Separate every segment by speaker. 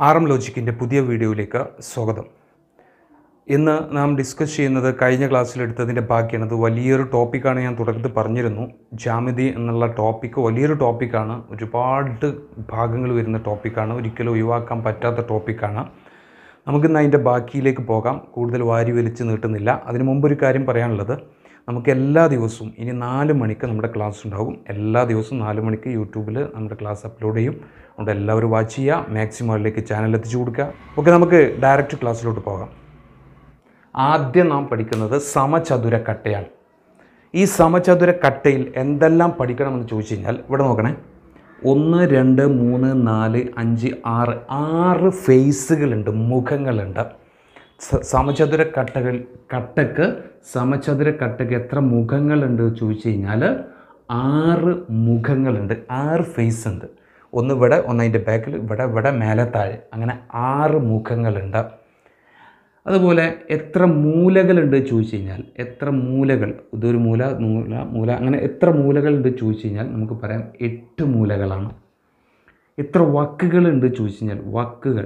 Speaker 1: R M ലോജിക്കിൻ്റെ പുതിയ വീഡിയോയിലേക്ക് സ്വാഗതം ഇന്ന് നാം ഡിസ്കസ് ചെയ്യുന്നത് കഴിഞ്ഞ ക്ലാസ്സിലെടുത്തതിൻ്റെ ബാക്കിയാണ് അത് വലിയൊരു ടോപ്പിക്കാണ് ഞാൻ തുടക്കത്തിൽ പറഞ്ഞിരുന്നു ജാമിതി എന്നുള്ള ടോപ്പിക്ക് വലിയൊരു ടോപ്പിക്കാണ് ഒരുപാട് ഭാഗങ്ങൾ വരുന്ന ടോപ്പിക്കാണ് ഒരിക്കലും ഒഴിവാക്കാൻ പറ്റാത്ത ടോപ്പിക്കാണ് നമുക്കിന്ന് അതിൻ്റെ ബാക്കിയിലേക്ക് പോകാം കൂടുതൽ വാരി വലിച്ച് നീട്ടുന്നില്ല അതിന് മുമ്പ് ഒരു കാര്യം പറയാനുള്ളത് നമുക്ക് എല്ലാ ദിവസവും ഇനി നാല് മണിക്ക് നമ്മുടെ ക്ലാസ് ഉണ്ടാകും എല്ലാ ദിവസവും നാല് മണിക്ക് യൂട്യൂബിൽ നമ്മുടെ ക്ലാസ് അപ്ലോഡ് ചെയ്യും അതുകൊണ്ട് എല്ലാവരും വാച്ച് ചെയ്യുക മാക്സിമം അതിലേക്ക് ചാനൽ എത്തിച്ചു കൊടുക്കുക ഓക്കെ നമുക്ക് ഡയറക്റ്റ് ക്ലാസ്സിലോട്ട് പോകാം ആദ്യം നാം പഠിക്കുന്നത് സമചതുര കട്ടയാണ് ഈ സമചതുര കട്ടയിൽ എന്തെല്ലാം പഠിക്കണമെന്ന് ചോദിച്ചു കഴിഞ്ഞാൽ ഇവിടെ നോക്കണേ ഒന്ന് രണ്ട് മൂന്ന് നാല് അഞ്ച് ആറ് ആറ് ഫേസുകളുണ്ട് മുഖങ്ങളുണ്ട് സ- സമചതുര കട്ടകൾ കട്ടക്ക് സമചതുര കട്ടക്ക് എത്ര മുഖങ്ങളുണ്ട് ചോദിച്ചു കഴിഞ്ഞാൽ ആറ് മുഖങ്ങളുണ്ട് ആറ് ഫേസ് ഉണ്ട് ഒന്ന് ഇവിടെ ഒന്ന് അതിൻ്റെ ബാക്കിൽ ഇവിടെ ഇവിടെ മേലെ താഴെ അങ്ങനെ ആറ് മുഖങ്ങളുണ്ട് അതുപോലെ എത്ര മൂലകളുണ്ട് ചോദിച്ചു കഴിഞ്ഞാൽ എത്ര മൂലകൾ ഇതൊരു മൂല മൂല മൂല അങ്ങനെ എത്ര മൂലകളുണ്ട് ചോദിച്ചു കഴിഞ്ഞാൽ നമുക്ക് പറയാം എട്ട് മൂലകളാണ് എത്ര വക്കുകളുണ്ട് ചോദിച്ചു കഴിഞ്ഞാൽ വക്കുകൾ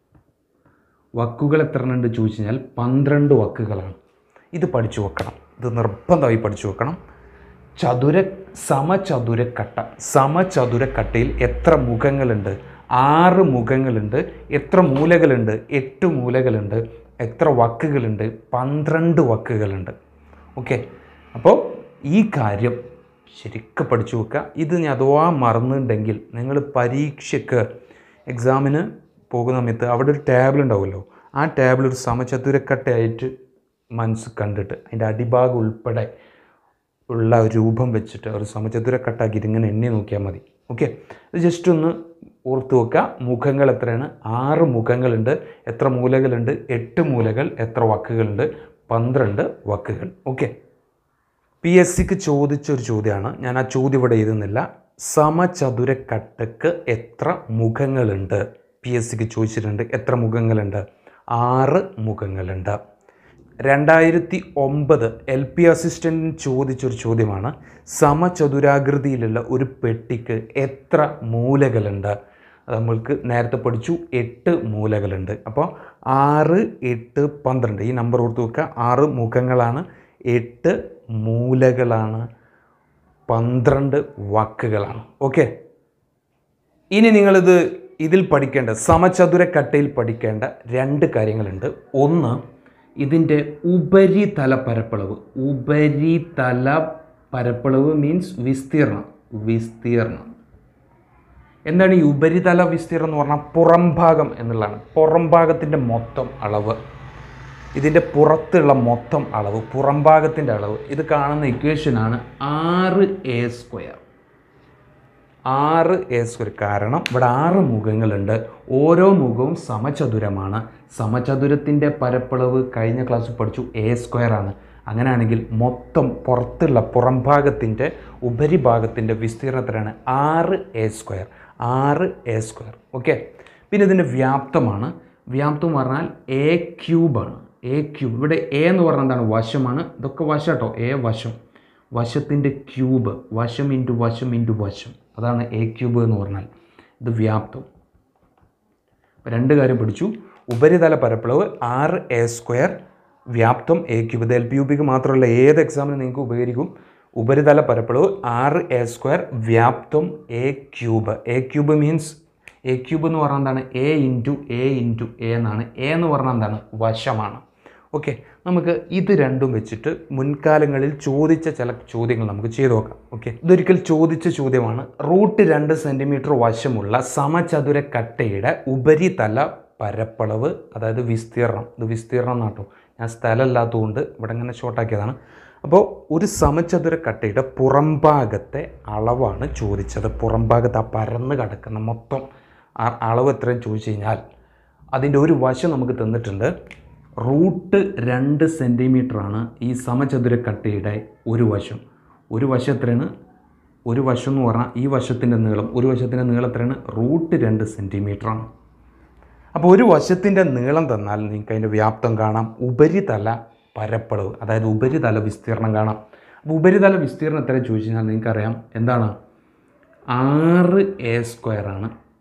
Speaker 1: വക്കുകൾ എത്ര എണ്ണം ഉണ്ട് ചോദിച്ചു കഴിഞ്ഞാൽ പന്ത്രണ്ട് വക്കുകളാണ് ഇത് പഠിച്ചു വെക്കണം ഇത് നിർബന്ധമായി പഠിച്ചു വെക്കണം ചതുര സമചതുരക്കട്ട സമചതുരക്കട്ടയിൽ എത്ര മുഖങ്ങളുണ്ട് ആറ് മുഖങ്ങളുണ്ട് എത്ര മൂലകളുണ്ട് എട്ട് മൂലകളുണ്ട് എത്ര വക്കുകളുണ്ട് പന്ത്രണ്ട് വക്കുകളുണ്ട് ഓക്കെ അപ്പോൾ ഈ കാര്യം ശരിക്കും പഠിച്ചു വെക്കുക ഇത് ഇനി അഥവാ മറന്നിട്ടുണ്ടെങ്കിൽ നിങ്ങൾ പരീക്ഷയ്ക്ക് എക്സാമിന് പോകുന്ന സമയത്ത് അവിടെ ഒരു ടേബിൾ ഉണ്ടാവുമല്ലോ ആ ടേബിൾ ഒരു സമചതുരക്കട്ടയായിട്ട് മനസ്സ് കണ്ടിട്ട് അതിൻ്റെ അടിഭാഗം ഉൾപ്പെടെ ഉള്ള ഒരു രൂപം വെച്ചിട്ട് ഒരു സമചതുരക്കട്ടാക്കിയിട്ട് ഇങ്ങനെ എണ്ണി നോക്കിയാൽ മതി ഓക്കെ ഇത് ജസ്റ്റ് ഒന്ന് ഓർത്ത് വെക്കുക മുഖങ്ങൾ എത്രയാണ് ആറ് മുഖങ്ങളുണ്ട് എത്ര മൂലകളുണ്ട് എട്ട് മൂലകൾ എത്ര വക്കുകളുണ്ട് പന്ത്രണ്ട് വക്കുകൾ ഓക്കെ പി എസ് സിക്ക് ചോദിച്ച ഒരു ചോദ്യമാണ് ഞാൻ ആ ചോദ്യം ഇവിടെ എഴുതുന്നില്ല സമചതുരക്കട്ടക്ക് എത്ര മുഖങ്ങളുണ്ട് പി എസ് സിക്ക് ചോദിച്ചിട്ടുണ്ട് എത്ര മുഖങ്ങളുണ്ട് ആറ് മുഖങ്ങളുണ്ട് രണ്ടായിരത്തി ഒമ്പത് എൽ പി അസിസ്റ്റൻറ്റിന് ചോദിച്ചൊരു ചോദ്യമാണ് സമചതുരാകൃതിയിലുള്ള ഒരു പെട്ടിക്ക് എത്ര മൂലകളുണ്ട് അത് നമ്മൾക്ക് നേരത്തെ പഠിച്ചു എട്ട് മൂലകളുണ്ട് അപ്പോൾ ആറ് എട്ട് പന്ത്രണ്ട് ഈ നമ്പർ ഓർത്ത് വെക്കുക ആറ് മുഖങ്ങളാണ് എട്ട് മൂലകളാണ് പന്ത്രണ്ട് വാക്കുകളാണ് ഓക്കെ ഇനി നിങ്ങളിത് ഇതിൽ പഠിക്കേണ്ട സമചതുരക്കട്ടയിൽ പഠിക്കേണ്ട രണ്ട് കാര്യങ്ങളുണ്ട് ഒന്ന് ഇതിൻ്റെ ഉപരിതല പരപ്പളവ് ഉപരിതല പരപ്പളവ് മീൻസ് വിസ്തീർണം വിസ്തീർണം എന്താണ് ഈ ഉപരിതല വിസ്തീർണം എന്ന് പറഞ്ഞാൽ പുറം ഭാഗം എന്നുള്ളതാണ് പുറം ഭാഗത്തിൻ്റെ മൊത്തം അളവ് ഇതിൻ്റെ പുറത്തുള്ള മൊത്തം അളവ് പുറം ഭാഗത്തിൻ്റെ അളവ് ഇത് കാണുന്ന ഇക്വേഷനാണ് ആറ് എ സ്ക്വയർ ആറ് എ സ്ക്വയർ കാരണം ഇവിടെ ആറ് മുഖങ്ങളുണ്ട് ഓരോ മുഖവും സമചതുരമാണ് സമചതുരത്തിൻ്റെ പരപ്പളവ് കഴിഞ്ഞ ക്ലാസ്സിൽ പഠിച്ചു എ സ്ക്വയർ ആണ് അങ്ങനെയാണെങ്കിൽ മൊത്തം പുറത്തുള്ള പുറം ഭാഗത്തിൻ്റെ ഉപരിഭാഗത്തിൻ്റെ വിസ്തീർണം എത്രയാണ് ആറ് എ സ്ക്വയർ ആറ് എ സ്ക്വയർ ഓക്കെ പിന്നെ ഇതിൻ്റെ വ്യാപ്തമാണ് വ്യാപ്തം എന്ന് പറഞ്ഞാൽ എ ക്യൂബാണ് എ ക്യൂബ് ഇവിടെ എ എന്ന് പറഞ്ഞാൽ എന്താണ് വശമാണ് ഇതൊക്കെ വശം കേട്ടോ എ വശം വശത്തിൻ്റെ ക്യൂബ് വശം ഇൻറ്റു വശം ഇൻറ്റു വശം അതാണ് എ ക്യൂബ് എന്ന് പറഞ്ഞാൽ ഇത് വ്യാപ്തം അപ്പോൾ രണ്ട് കാര്യം പഠിച്ചു ഉപരിതല പരപ്പളവ് ആറ് എ സ്ക്വയർ വ്യാപ്തം എ ക്യൂബ് ഇത് എൽ പി യു പിക്ക് മാത്രമല്ല ഏത് എക്സാമിന് നിങ്ങൾക്ക് ഉപകരിക്കും ഉപരിതല പരപ്പളവ് ആറ് എ സ്ക്വയർ വ്യാപ്തം A cube A cube means A cube എന്ന് പറഞ്ഞാൽ എന്താണ് A into A into A എന്നാണ് എ എന്ന് പറഞ്ഞാൽ എന്താണ് വശമാണ് ഓക്കെ നമുക്ക് ഇത് രണ്ടും വെച്ചിട്ട് മുൻകാലങ്ങളിൽ ചോദിച്ച ചില ചോദ്യങ്ങൾ നമുക്ക് ചെയ്തു നോക്കാം ഓക്കെ ഇതൊരിക്കൽ ചോദിച്ച ചോദ്യമാണ് റൂട്ട് രണ്ട് സെൻറ്റിമീറ്റർ വശമുള്ള സമചതുര കട്ടയുടെ ഉപരിതല പരപ്പളവ് അതായത് വിസ്തീർണം ഇത് വിസ്തീർണം എന്നാട്ടോ ഞാൻ സ്ഥലമില്ലാത്തതുകൊണ്ട് ഇവിടെ ഇങ്ങനെ ഷോർട്ടാക്കിയതാണ് അപ്പോൾ ഒരു സമചതുര കട്ടയുടെ പുറംഭാഗത്തെ അളവാണ് ചോദിച്ചത് പുറംഭാഗത്ത് ആ പരന്ന് കിടക്കുന്ന മൊത്തം ആ അളവ് എത്രയും ചോദിച്ചു കഴിഞ്ഞാൽ അതിൻ്റെ ഒരു വശം നമുക്ക് തന്നിട്ടുണ്ട് റൂട്ട് രണ്ട് സെൻറ്റിമീറ്ററാണ് ഈ സമചതുര കട്ടയുടെ ഒരു വശം ഒരു വശം എത്രയാണ് ഒരു വശം എന്ന് പറഞ്ഞാൽ ഈ വശത്തിൻ്റെ നീളം ഒരു വശത്തിൻ്റെ നീളം എത്രയാണ് റൂട്ട് രണ്ട് സെൻറ്റിമീറ്ററാണ് അപ്പോൾ ഒരു വശത്തിൻ്റെ നീളം തന്നാൽ നിങ്ങൾക്ക് അതിൻ്റെ വ്യാപ്തം കാണാം ഉപരിതല പരപ്പളവ് അതായത് ഉപരിതല വിസ്തീർണം കാണാം അപ്പോൾ ഉപരിതല വിസ്തീർണം എത്ര ചോദിച്ചു കഴിഞ്ഞാൽ നിങ്ങൾക്കറിയാം എന്താണ് ആറ് എ സ്ക്വയർ ആണ്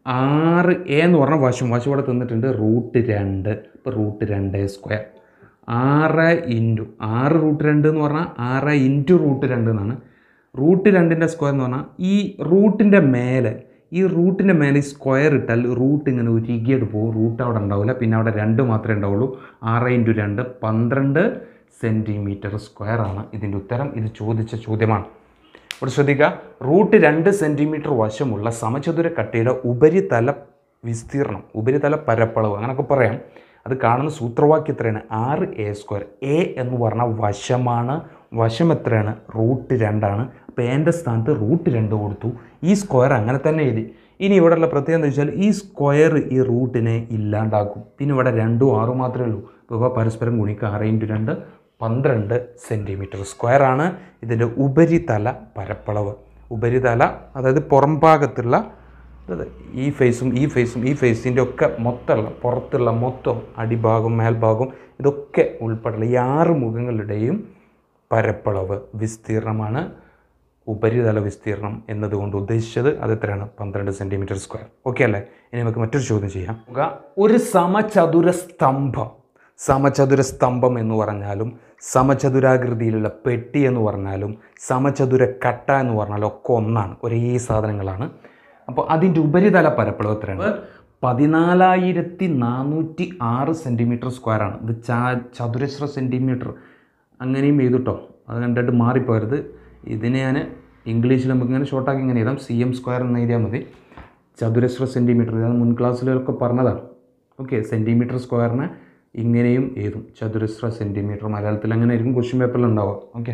Speaker 1: ആറ് എ എന്ന് പറഞ്ഞ വശം വശം ഇവിടെ തന്നിട്ടുണ്ട് റൂട്ട് രണ്ട് ഇപ്പോൾ റൂട്ട് രണ്ട് സ്ക്വയർ ആറ് ഇൻറ്റു ആറ് റൂട്ട് രണ്ട് എന്ന് പറഞ്ഞാൽ ആറ് ഇൻറ്റു റൂട്ട് രണ്ട് എന്നാണ് റൂട്ട് രണ്ടിൻ്റെ സ്ക്വയർ എന്ന് പറഞ്ഞാൽ ഈ റൂട്ടിൻ്റെ മേലെ ഈ റൂട്ടിൻ്റെ മേലെ ഈ സ്ക്വയർ ഇട്ടാൽ റൂട്ട് ഇങ്ങനെ ഉരുകിയിട്ട് പോകും റൂട്ട് അവിടെ ഉണ്ടാവില്ല പിന്നെ അവിടെ രണ്ട് മാത്രമേ ഉണ്ടാവുള്ളൂ ആറ് ഇൻറ്റു രണ്ട് പന്ത്രണ്ട് സെൻറ്റിമീറ്റർ സ്ക്വയർ ആണ് ഇതിൻ്റെ ഉത്തരം ഇത് ചോദിച്ച ചോദ്യമാണ് ഇവിടെ ശ്രദ്ധിക്കുക റൂട്ട് രണ്ട് സെൻറ്റിമീറ്റർ വശമുള്ള സമചതുര കട്ടയുടെ ഉപരിതല വിസ്തീർണം ഉപരിതല പരപ്പളവ് അങ്ങനെയൊക്കെ പറയാം അത് കാണുന്ന സൂത്രവാക്യം എത്രയാണ് ആറ് എ സ്ക്വയർ എ എന്ന് പറഞ്ഞാൽ വശമാണ് വശം എത്രയാണ് റൂട്ട് രണ്ടാണ് അപ്പോൾ എൻ്റെ സ്ഥാനത്ത് റൂട്ട് രണ്ട് കൊടുത്തു ഈ സ്ക്വയർ അങ്ങനെ തന്നെ എഴുതി ഇനി ഇവിടെയുള്ള പ്രത്യേകത എന്താ വെച്ചാൽ ഈ സ്ക്വയർ ഈ റൂട്ടിനെ ഇല്ലാണ്ടാക്കും പിന്നെ ഇവിടെ രണ്ടും ആറും മാത്രമേ ഉള്ളൂ അപ്പോൾ ഇവ പരസ്പരം ഗുണിക്കുക ആറ് ഇൻറ്റു രണ്ട് പന്ത്രണ്ട് സെൻറ്റിമീറ്റർ സ്ക്വയർ ആണ് ഇതിൻ്റെ ഉപരിതല പരപ്പളവ് ഉപരിതല അതായത് പുറം ഭാഗത്തുള്ള അതായത് ഈ ഫേസും ഈ ഫേസും ഈ ഫേസിൻ്റെ ഒക്കെ മൊത്തമുള്ള പുറത്തുള്ള മൊത്തം അടിഭാഗം മേൽഭാഗം ഇതൊക്കെ ഉൾപ്പെടെയുള്ള ഈ ആറ് മുഖങ്ങളുടെയും പരപ്പളവ് വിസ്തീർണമാണ് ഉപരിതല വിസ്തീർണം എന്നതുകൊണ്ട് ഉദ്ദേശിച്ചത് അത് എത്രയാണ് പന്ത്രണ്ട് സെൻറ്റിമീറ്റർ സ്ക്വയർ ഓക്കെ അല്ലേ ഇനി നമുക്ക് മറ്റൊരു ചോദ്യം ചെയ്യാം നോക്കുക. ഒരു സമചതുര സ്തംഭം സമചതുര സ്തംഭം എന്ന് പറഞ്ഞാലും സമചതുരാകൃതിയിലുള്ള പെട്ടി എന്ന് പറഞ്ഞാലും സമചതുര കട്ട എന്ന് പറഞ്ഞാലും ഒക്കെ ഒന്നാണ് ഒരേ സാധനങ്ങളാണ് അപ്പോൾ അതിൻ്റെ ഉപരിതല പരപ്പളവ് എത്രയാണ് പതിനാലായിരത്തി നാനൂറ്റി ആറ് സെൻറ്റിമീറ്റർ സ്ക്വയർ ആണ് ഇത് ചാ ചതുരശ്ര സെൻറ്റിമീറ്റർ അങ്ങനെയും എഴുതുട്ടോ അത് കണ്ടിട്ട് മാറിപ്പോരുത് ഇതിനെ ഞാൻ ഇംഗ്ലീഷിൽ നമുക്ക് ഇങ്ങനെ ഷോർട്ടാക്കി ഇങ്ങനെ എഴുതാം സി എം സ്ക്വയർ എന്ന് എഴുതിയാൽ മതി ചതുരശ്ര സെൻറ്റിമീറ്റർ ഇത് മുൻ ക്ലാസ്സിലൊക്കെ പറഞ്ഞതാണ് ഓക്കെ സെൻറ്റിമീറ്റർ സ്ക്വയറിനെ ഇങ്ങനെയും എഴുതും ചതുരശ്ര സെൻറ്റിമീറ്റർ മലയാളത്തിൽ അങ്ങനെ ആയിരിക്കും ക്വസ്റ്റ്യൻ പേപ്പറിൽ ഉണ്ടാവുക ഓക്കെ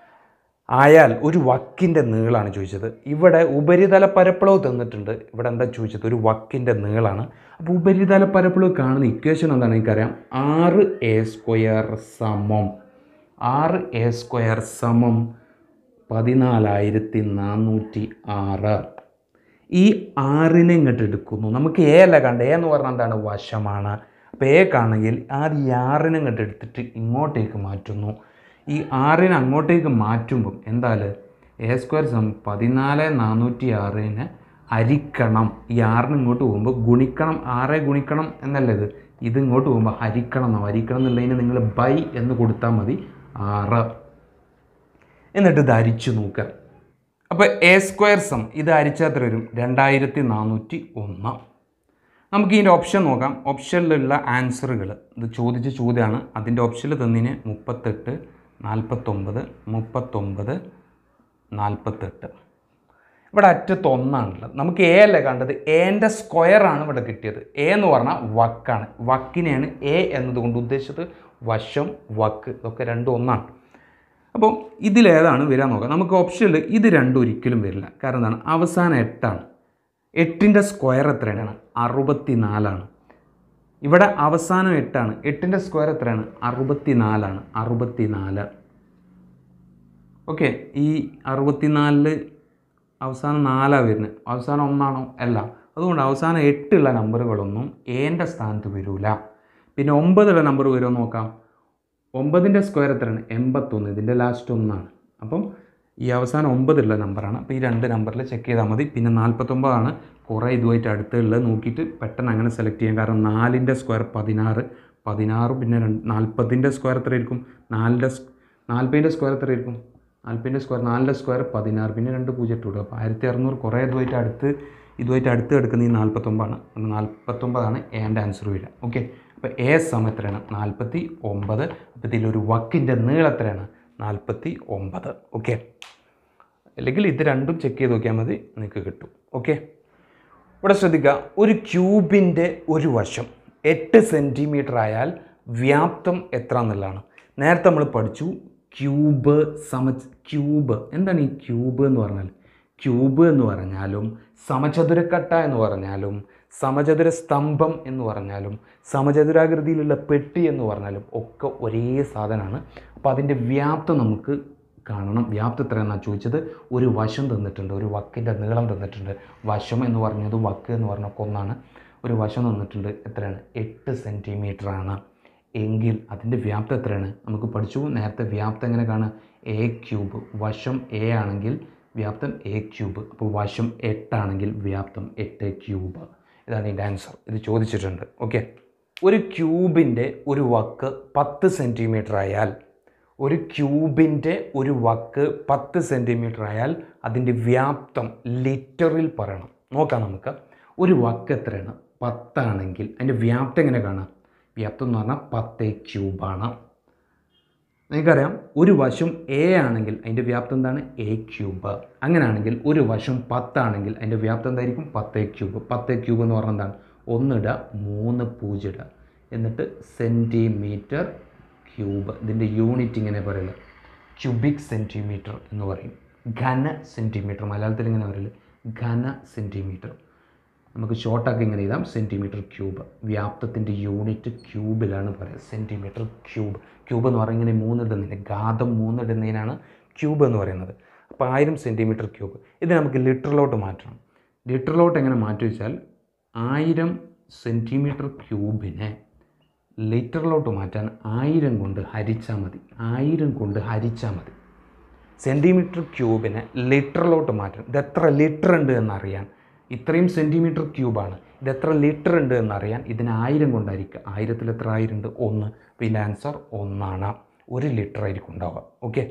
Speaker 1: ആയാൽ ഒരു വക്കിൻ്റെ നീളാണ് ചോദിച്ചത് ഇവിടെ ഉപരിതല പരപ്പളവ് തന്നിട്ടുണ്ട് ഇവിടെ എന്താ ചോദിച്ചത് ഒരു വക്കിൻ്റെ നീളാണ് അപ്പോൾ ഉപരിതല പരപ്പളവ് കാണുന്ന ഇക്വേഷൻ എന്താണ് എനിക്കറിയാം ആറ് എ സ്ക്വയർ സമം ആറ് എ സ്ക്വയർ സമം പതിനാലായിരത്തി നാനൂറ്റി ആറ് ഈ ആറിനെ ഇങ്ങോട്ട് എടുക്കുന്നു നമുക്ക് എ അല്ല കണ്ട എ എന്ന് പറഞ്ഞാൽ എന്താണ് വശമാണ് അപ്പോൾ എ കാണെങ്കിൽ ആദ്യം ഈ ആറിനെ ഇങ്ങോട്ട് എടുത്തിട്ട് ഇങ്ങോട്ടേക്ക് മാറ്റുന്നു ഈ ആറിനെ അങ്ങോട്ടേക്ക് മാറ്റുമ്പം എന്തായാലും എ സ്ക്വയർ സം പതിനാല് നാനൂറ്റി ആറിന് ഹരിക്കണം ഈ ആറിന് ഇങ്ങോട്ട് പോകുമ്പോൾ ഗുണിക്കണം ആറെ ഗുണിക്കണം എന്നല്ല ഇത് ഇത് ഇങ്ങോട്ട് പോകുമ്പോൾ ഹരിക്കണം എന്നാണ് ഹരിക്കണം എന്നുള്ളതിന് നിങ്ങൾ ബൈ എന്ന് കൊടുത്താൽ മതി ആറ് എന്നിട്ട് ഇത് അരിച്ചു നോക്കുക അപ്പോൾ എ സ്ക്വയർ സം ഇത് അരിച്ചാൽ എത്ര വരും രണ്ടായിരത്തി നാനൂറ്റി ഒന്ന് നമുക്ക് ഇതിൻ്റെ ഓപ്ഷൻ നോക്കാം ഓപ്ഷനിലുള്ള ആൻസറുകൾ ഇത് ചോദിച്ച ചോദ്യമാണ് അതിൻ്റെ ഓപ്ഷനിൽ തന്നിന് മുപ്പത്തെട്ട് നാൽപ്പത്തൊമ്പത് മുപ്പത്തൊമ്പത് നാൽപ്പത്തെട്ട് ഇവിടെ അറ്റത്ത് ഒന്നാണുള്ളത് നമുക്ക് എ അല്ലേ കണ്ടത് എൻ്റെ സ്ക്വയറാണ് ഇവിടെ കിട്ടിയത് എ എന്ന് പറഞ്ഞാൽ വക്കാണ് വക്കിനെയാണ് എ എന്നതുകൊണ്ട് ഉദ്ദേശിച്ചത് വശം വക്ക് ഇതൊക്കെ രണ്ടും ഒന്നാണ് അപ്പോൾ ഇതിലേതാണ് വരാൻ നോക്കാം നമുക്ക് ഓപ്ഷനിൽ ഇത് രണ്ടും ഒരിക്കലും വരില്ല കാരണം എന്താണ് അവസാനം എട്ടാണ് എട്ടിൻ്റെ സ്ക്വയർ എത്രയാണ് അറുപത്തി നാലാണ് ഇവിടെ അവസാനം എട്ടാണ് എട്ടിൻ്റെ സ്ക്വയർ എത്രയാണ് അറുപത്തി നാലാണ് അറുപത്തി നാല് ഓക്കെ ഈ അറുപത്തിനാലില് അവസാനം നാലാണ് വരുന്നത് അവസാനം ഒന്നാണോ അല്ല അതുകൊണ്ട് അവസാനം എട്ടുള്ള നമ്പറുകളൊന്നും എൻ്റെ സ്ഥാനത്ത് വരില്ല പിന്നെ ഒമ്പതുള്ള നമ്പർ വരുമോ നോക്കാം ഒമ്പതിൻ്റെ സ്ക്വയർ എത്രയാണ് എൺപത്തൊന്ന് ഇതിൻ്റെ ലാസ്റ്റ് ഒന്നാണ് അപ്പം ഈ അവസാനം ഒമ്പതുള്ള നമ്പറാണ് അപ്പോൾ ഈ രണ്ട് നമ്പറിൽ ചെക്ക് ചെയ്താൽ മതി പിന്നെ നാൽപ്പത്തൊമ്പതാണ് കുറേ ഇതുമായിട്ട് അടുത്തുള്ളത് നോക്കിയിട്ട് പെട്ടെന്ന് അങ്ങനെ സെലക്ട് ചെയ്യാം കാരണം നാലിൻ്റെ സ്ക്വയർ പതിനാറ് പതിനാറ് പിന്നെ രണ്ട് നാൽപ്പതിൻ്റെ സ്ക്വയർ എത്ര ആയിരിക്കും നാലിൻ്റെ നാൽപ്പതിൻ്റെ സ്ക്വയർ എത്ര ആയിരിക്കും നാൽപ്പതിൻ്റെ സ്ക്വയർ നാലിൻ്റെ സ്ക്വയർ പതിനാറ് പിന്നെ രണ്ട് പൂജ്യം ഇട്ട് കൊടുക്കുക അപ്പോൾ ആയിരത്തി അറുന്നൂറ് കുറേ ഇതുമായിട്ട് അടുത്ത് ഇതുമായിട്ട് അടുത്ത് കിടക്കുന്ന ഈ നാൽപ്പത്തൊമ്പതാണ് അപ്പോൾ നാൽപ്പത്തൊമ്പതാണ് എൻ്റെ ആൻസർ വരിക ഓക്കെ അപ്പോൾ എ സം എത്രയാണ് നാൽപ്പത്തി ഒമ്പത് അപ്പോൾ ഇതിലൊരു വക്കിൻ്റെ നീളം എത്രയാണ് നാൽപ്പത്തി ഒമ്പത് ഓക്കെ അല്ലെങ്കിൽ ഇത് രണ്ടും ചെക്ക് ചെയ്ത് നോക്കിയാൽ മതി നിങ്ങൾക്ക് കിട്ടും ഓക്കെ ഇവിടെ ശ്രദ്ധിക്കുക ഒരു ക്യൂബിൻ്റെ ഒരു വശം എട്ട് സെൻറ്റിമീറ്റർ ആയാൽ വ്യാപ്തം എത്ര എന്നുള്ളതാണ് നേരത്തെ നമ്മൾ പഠിച്ചു ക്യൂബ് സമ ക്യൂബ് എന്താണ് ഈ ക്യൂബ് എന്ന് പറഞ്ഞാൽ ക്യൂബ് എന്ന് പറഞ്ഞാലും സമചതുരക്കട്ട എന്ന് പറഞ്ഞാലും സമചതുര സ്തംഭം എന്ന് പറഞ്ഞാലും സമചതുരാകൃതിയിലുള്ള പെട്ടി എന്ന് പറഞ്ഞാലും ഒക്കെ ഒരേ സാധനമാണ് അപ്പോൾ അതിൻ്റെ വ്യാപ്തം നമുക്ക് കാണണം വ്യാപ്തി എത്രയെന്നാണ് ചോദിച്ചത് ഒരു വശം തന്നിട്ടുണ്ട് ഒരു വക്കിൻ്റെ നീളം തന്നിട്ടുണ്ട് വശം എന്ന് പറഞ്ഞത് വക്ക് എന്ന് പറഞ്ഞൊക്കെ ഒന്നാണ് ഒരു വശം തന്നിട്ടുണ്ട് എത്രയാണ് എട്ട് സെൻറ്റിമീറ്റർ ആണ് എങ്കിൽ അതിൻ്റെ വ്യാപ്തം എത്രയാണ് നമുക്ക് പഠിച്ചു നേരത്തെ വ്യാപ്തം എങ്ങനെ കാണാം എ ക്യൂബ് വശം എ ആണെങ്കിൽ വ്യാപ്തം എ ക്യൂബ് അപ്പോൾ വശം എട്ടാണെങ്കിൽ വ്യാപ്തം എട്ട് ക്യൂബ് ഇതാണ് ഇതിൻ്റെ ആൻസർ ഇത് ചോദിച്ചിട്ടുണ്ട് ഓക്കെ ഒരു ക്യൂബിൻ്റെ ഒരു വക്ക് പത്ത് സെൻറ്റിമീറ്റർ ആയാൽ ഒരു ക്യൂബിൻ്റെ ഒരു വക്ക് പത്ത് സെൻറ്റിമീറ്റർ ആയാൽ അതിൻ്റെ വ്യാപ്തം ലിറ്ററിൽ പറയണം നോക്കാം നമുക്ക് ഒരു വക്ക് എത്രയാണ് പത്താണെങ്കിൽ അതിൻ്റെ വ്യാപ്തം എങ്ങനെ കാണാം വ്യാപ്തം എന്ന് പറഞ്ഞാൽ പത്ത് ക്യൂബാണ് നിങ്ങൾക്കറിയാം ഒരു വശം എ ആണെങ്കിൽ അതിൻ്റെ വ്യാപ്തം എന്താണ് എ ക്യൂബ് അങ്ങനെയാണെങ്കിൽ ഒരു വശം പത്താണെങ്കിൽ അതിൻ്റെ വ്യാപ്തം എന്തായിരിക്കും പത്ത് ക്യൂബ് പത്ത് ക്യൂബ് എന്ന് പറഞ്ഞാൽ എന്താണ് ഒന്നിടുക മൂന്ന് പൂജ്യം ഇടുക എന്നിട്ട് സെൻറ്റിമീറ്റർ ക്യൂബ് ഇതിൻ്റെ യൂണിറ്റ് ഇങ്ങനെ പറയില്ല ക്യൂബിക് സെൻറ്റിമീറ്റർ എന്ന് പറയും ഘന സെൻറ്റിമീറ്റർ മലയാളത്തിൽ ഇങ്ങനെ പറയില്ല ഘന സെൻറ്റിമീറ്റർ നമുക്ക് ഷോർട്ടാക്കി ഇങ്ങനെ എഴുതാം സെൻറ്റിമീറ്റർ ക്യൂബ് വ്യാപ്തത്തിൻ്റെ യൂണിറ്റ് ക്യൂബിലാണ് പറയുക സെൻറ്റിമീറ്റർ ക്യൂബ് ക്യൂബ് എന്ന് പറഞ്ഞാൽ ഇങ്ങനെ മൂന്നിടുന്നില്ല ഘാതം മൂന്നിടുന്നതിനാണ് ക്യൂബ് എന്ന് പറയുന്നത് അപ്പോൾ ആയിരം സെൻറ്റിമീറ്റർ ക്യൂബ് ഇത് നമുക്ക് ലിറ്ററിലോട്ട് മാറ്റണം ലിറ്ററിലോട്ട് എങ്ങനെ മാറ്റി വെച്ചാൽ ആയിരം സെൻറ്റിമീറ്റർ ക്യൂബിനെ ലിറ്ററിലോട്ട് മാറ്റാൻ ആയിരം കൊണ്ട് ഹരിച്ചാൽ മതി ആയിരം കൊണ്ട് ഹരിച്ചാൽ മതി സെൻറ്റിമീറ്റർ ക്യൂബിനെ ലിറ്ററിലോട്ട് മാറ്റണം ഇത് എത്ര ലിറ്റർ ഉണ്ട് എന്നറിയാൻ ഇത്രയും സെൻറ്റിമീറ്റർ ക്യൂബാണ് ഇത് എത്ര ലിറ്റർ ഉണ്ട് എന്നറിയാൻ ഇതിന് ആയിരം കൊണ്ടായിരിക്കുക ആയിരത്തിൽ എത്ര ആയിരം ഉണ്ട് ഒന്ന് പിന്നെ ആൻസർ ഒന്നാണ് ഒരു ലിറ്റർ ആയിരിക്കും ഉണ്ടാവുക ഓക്കെ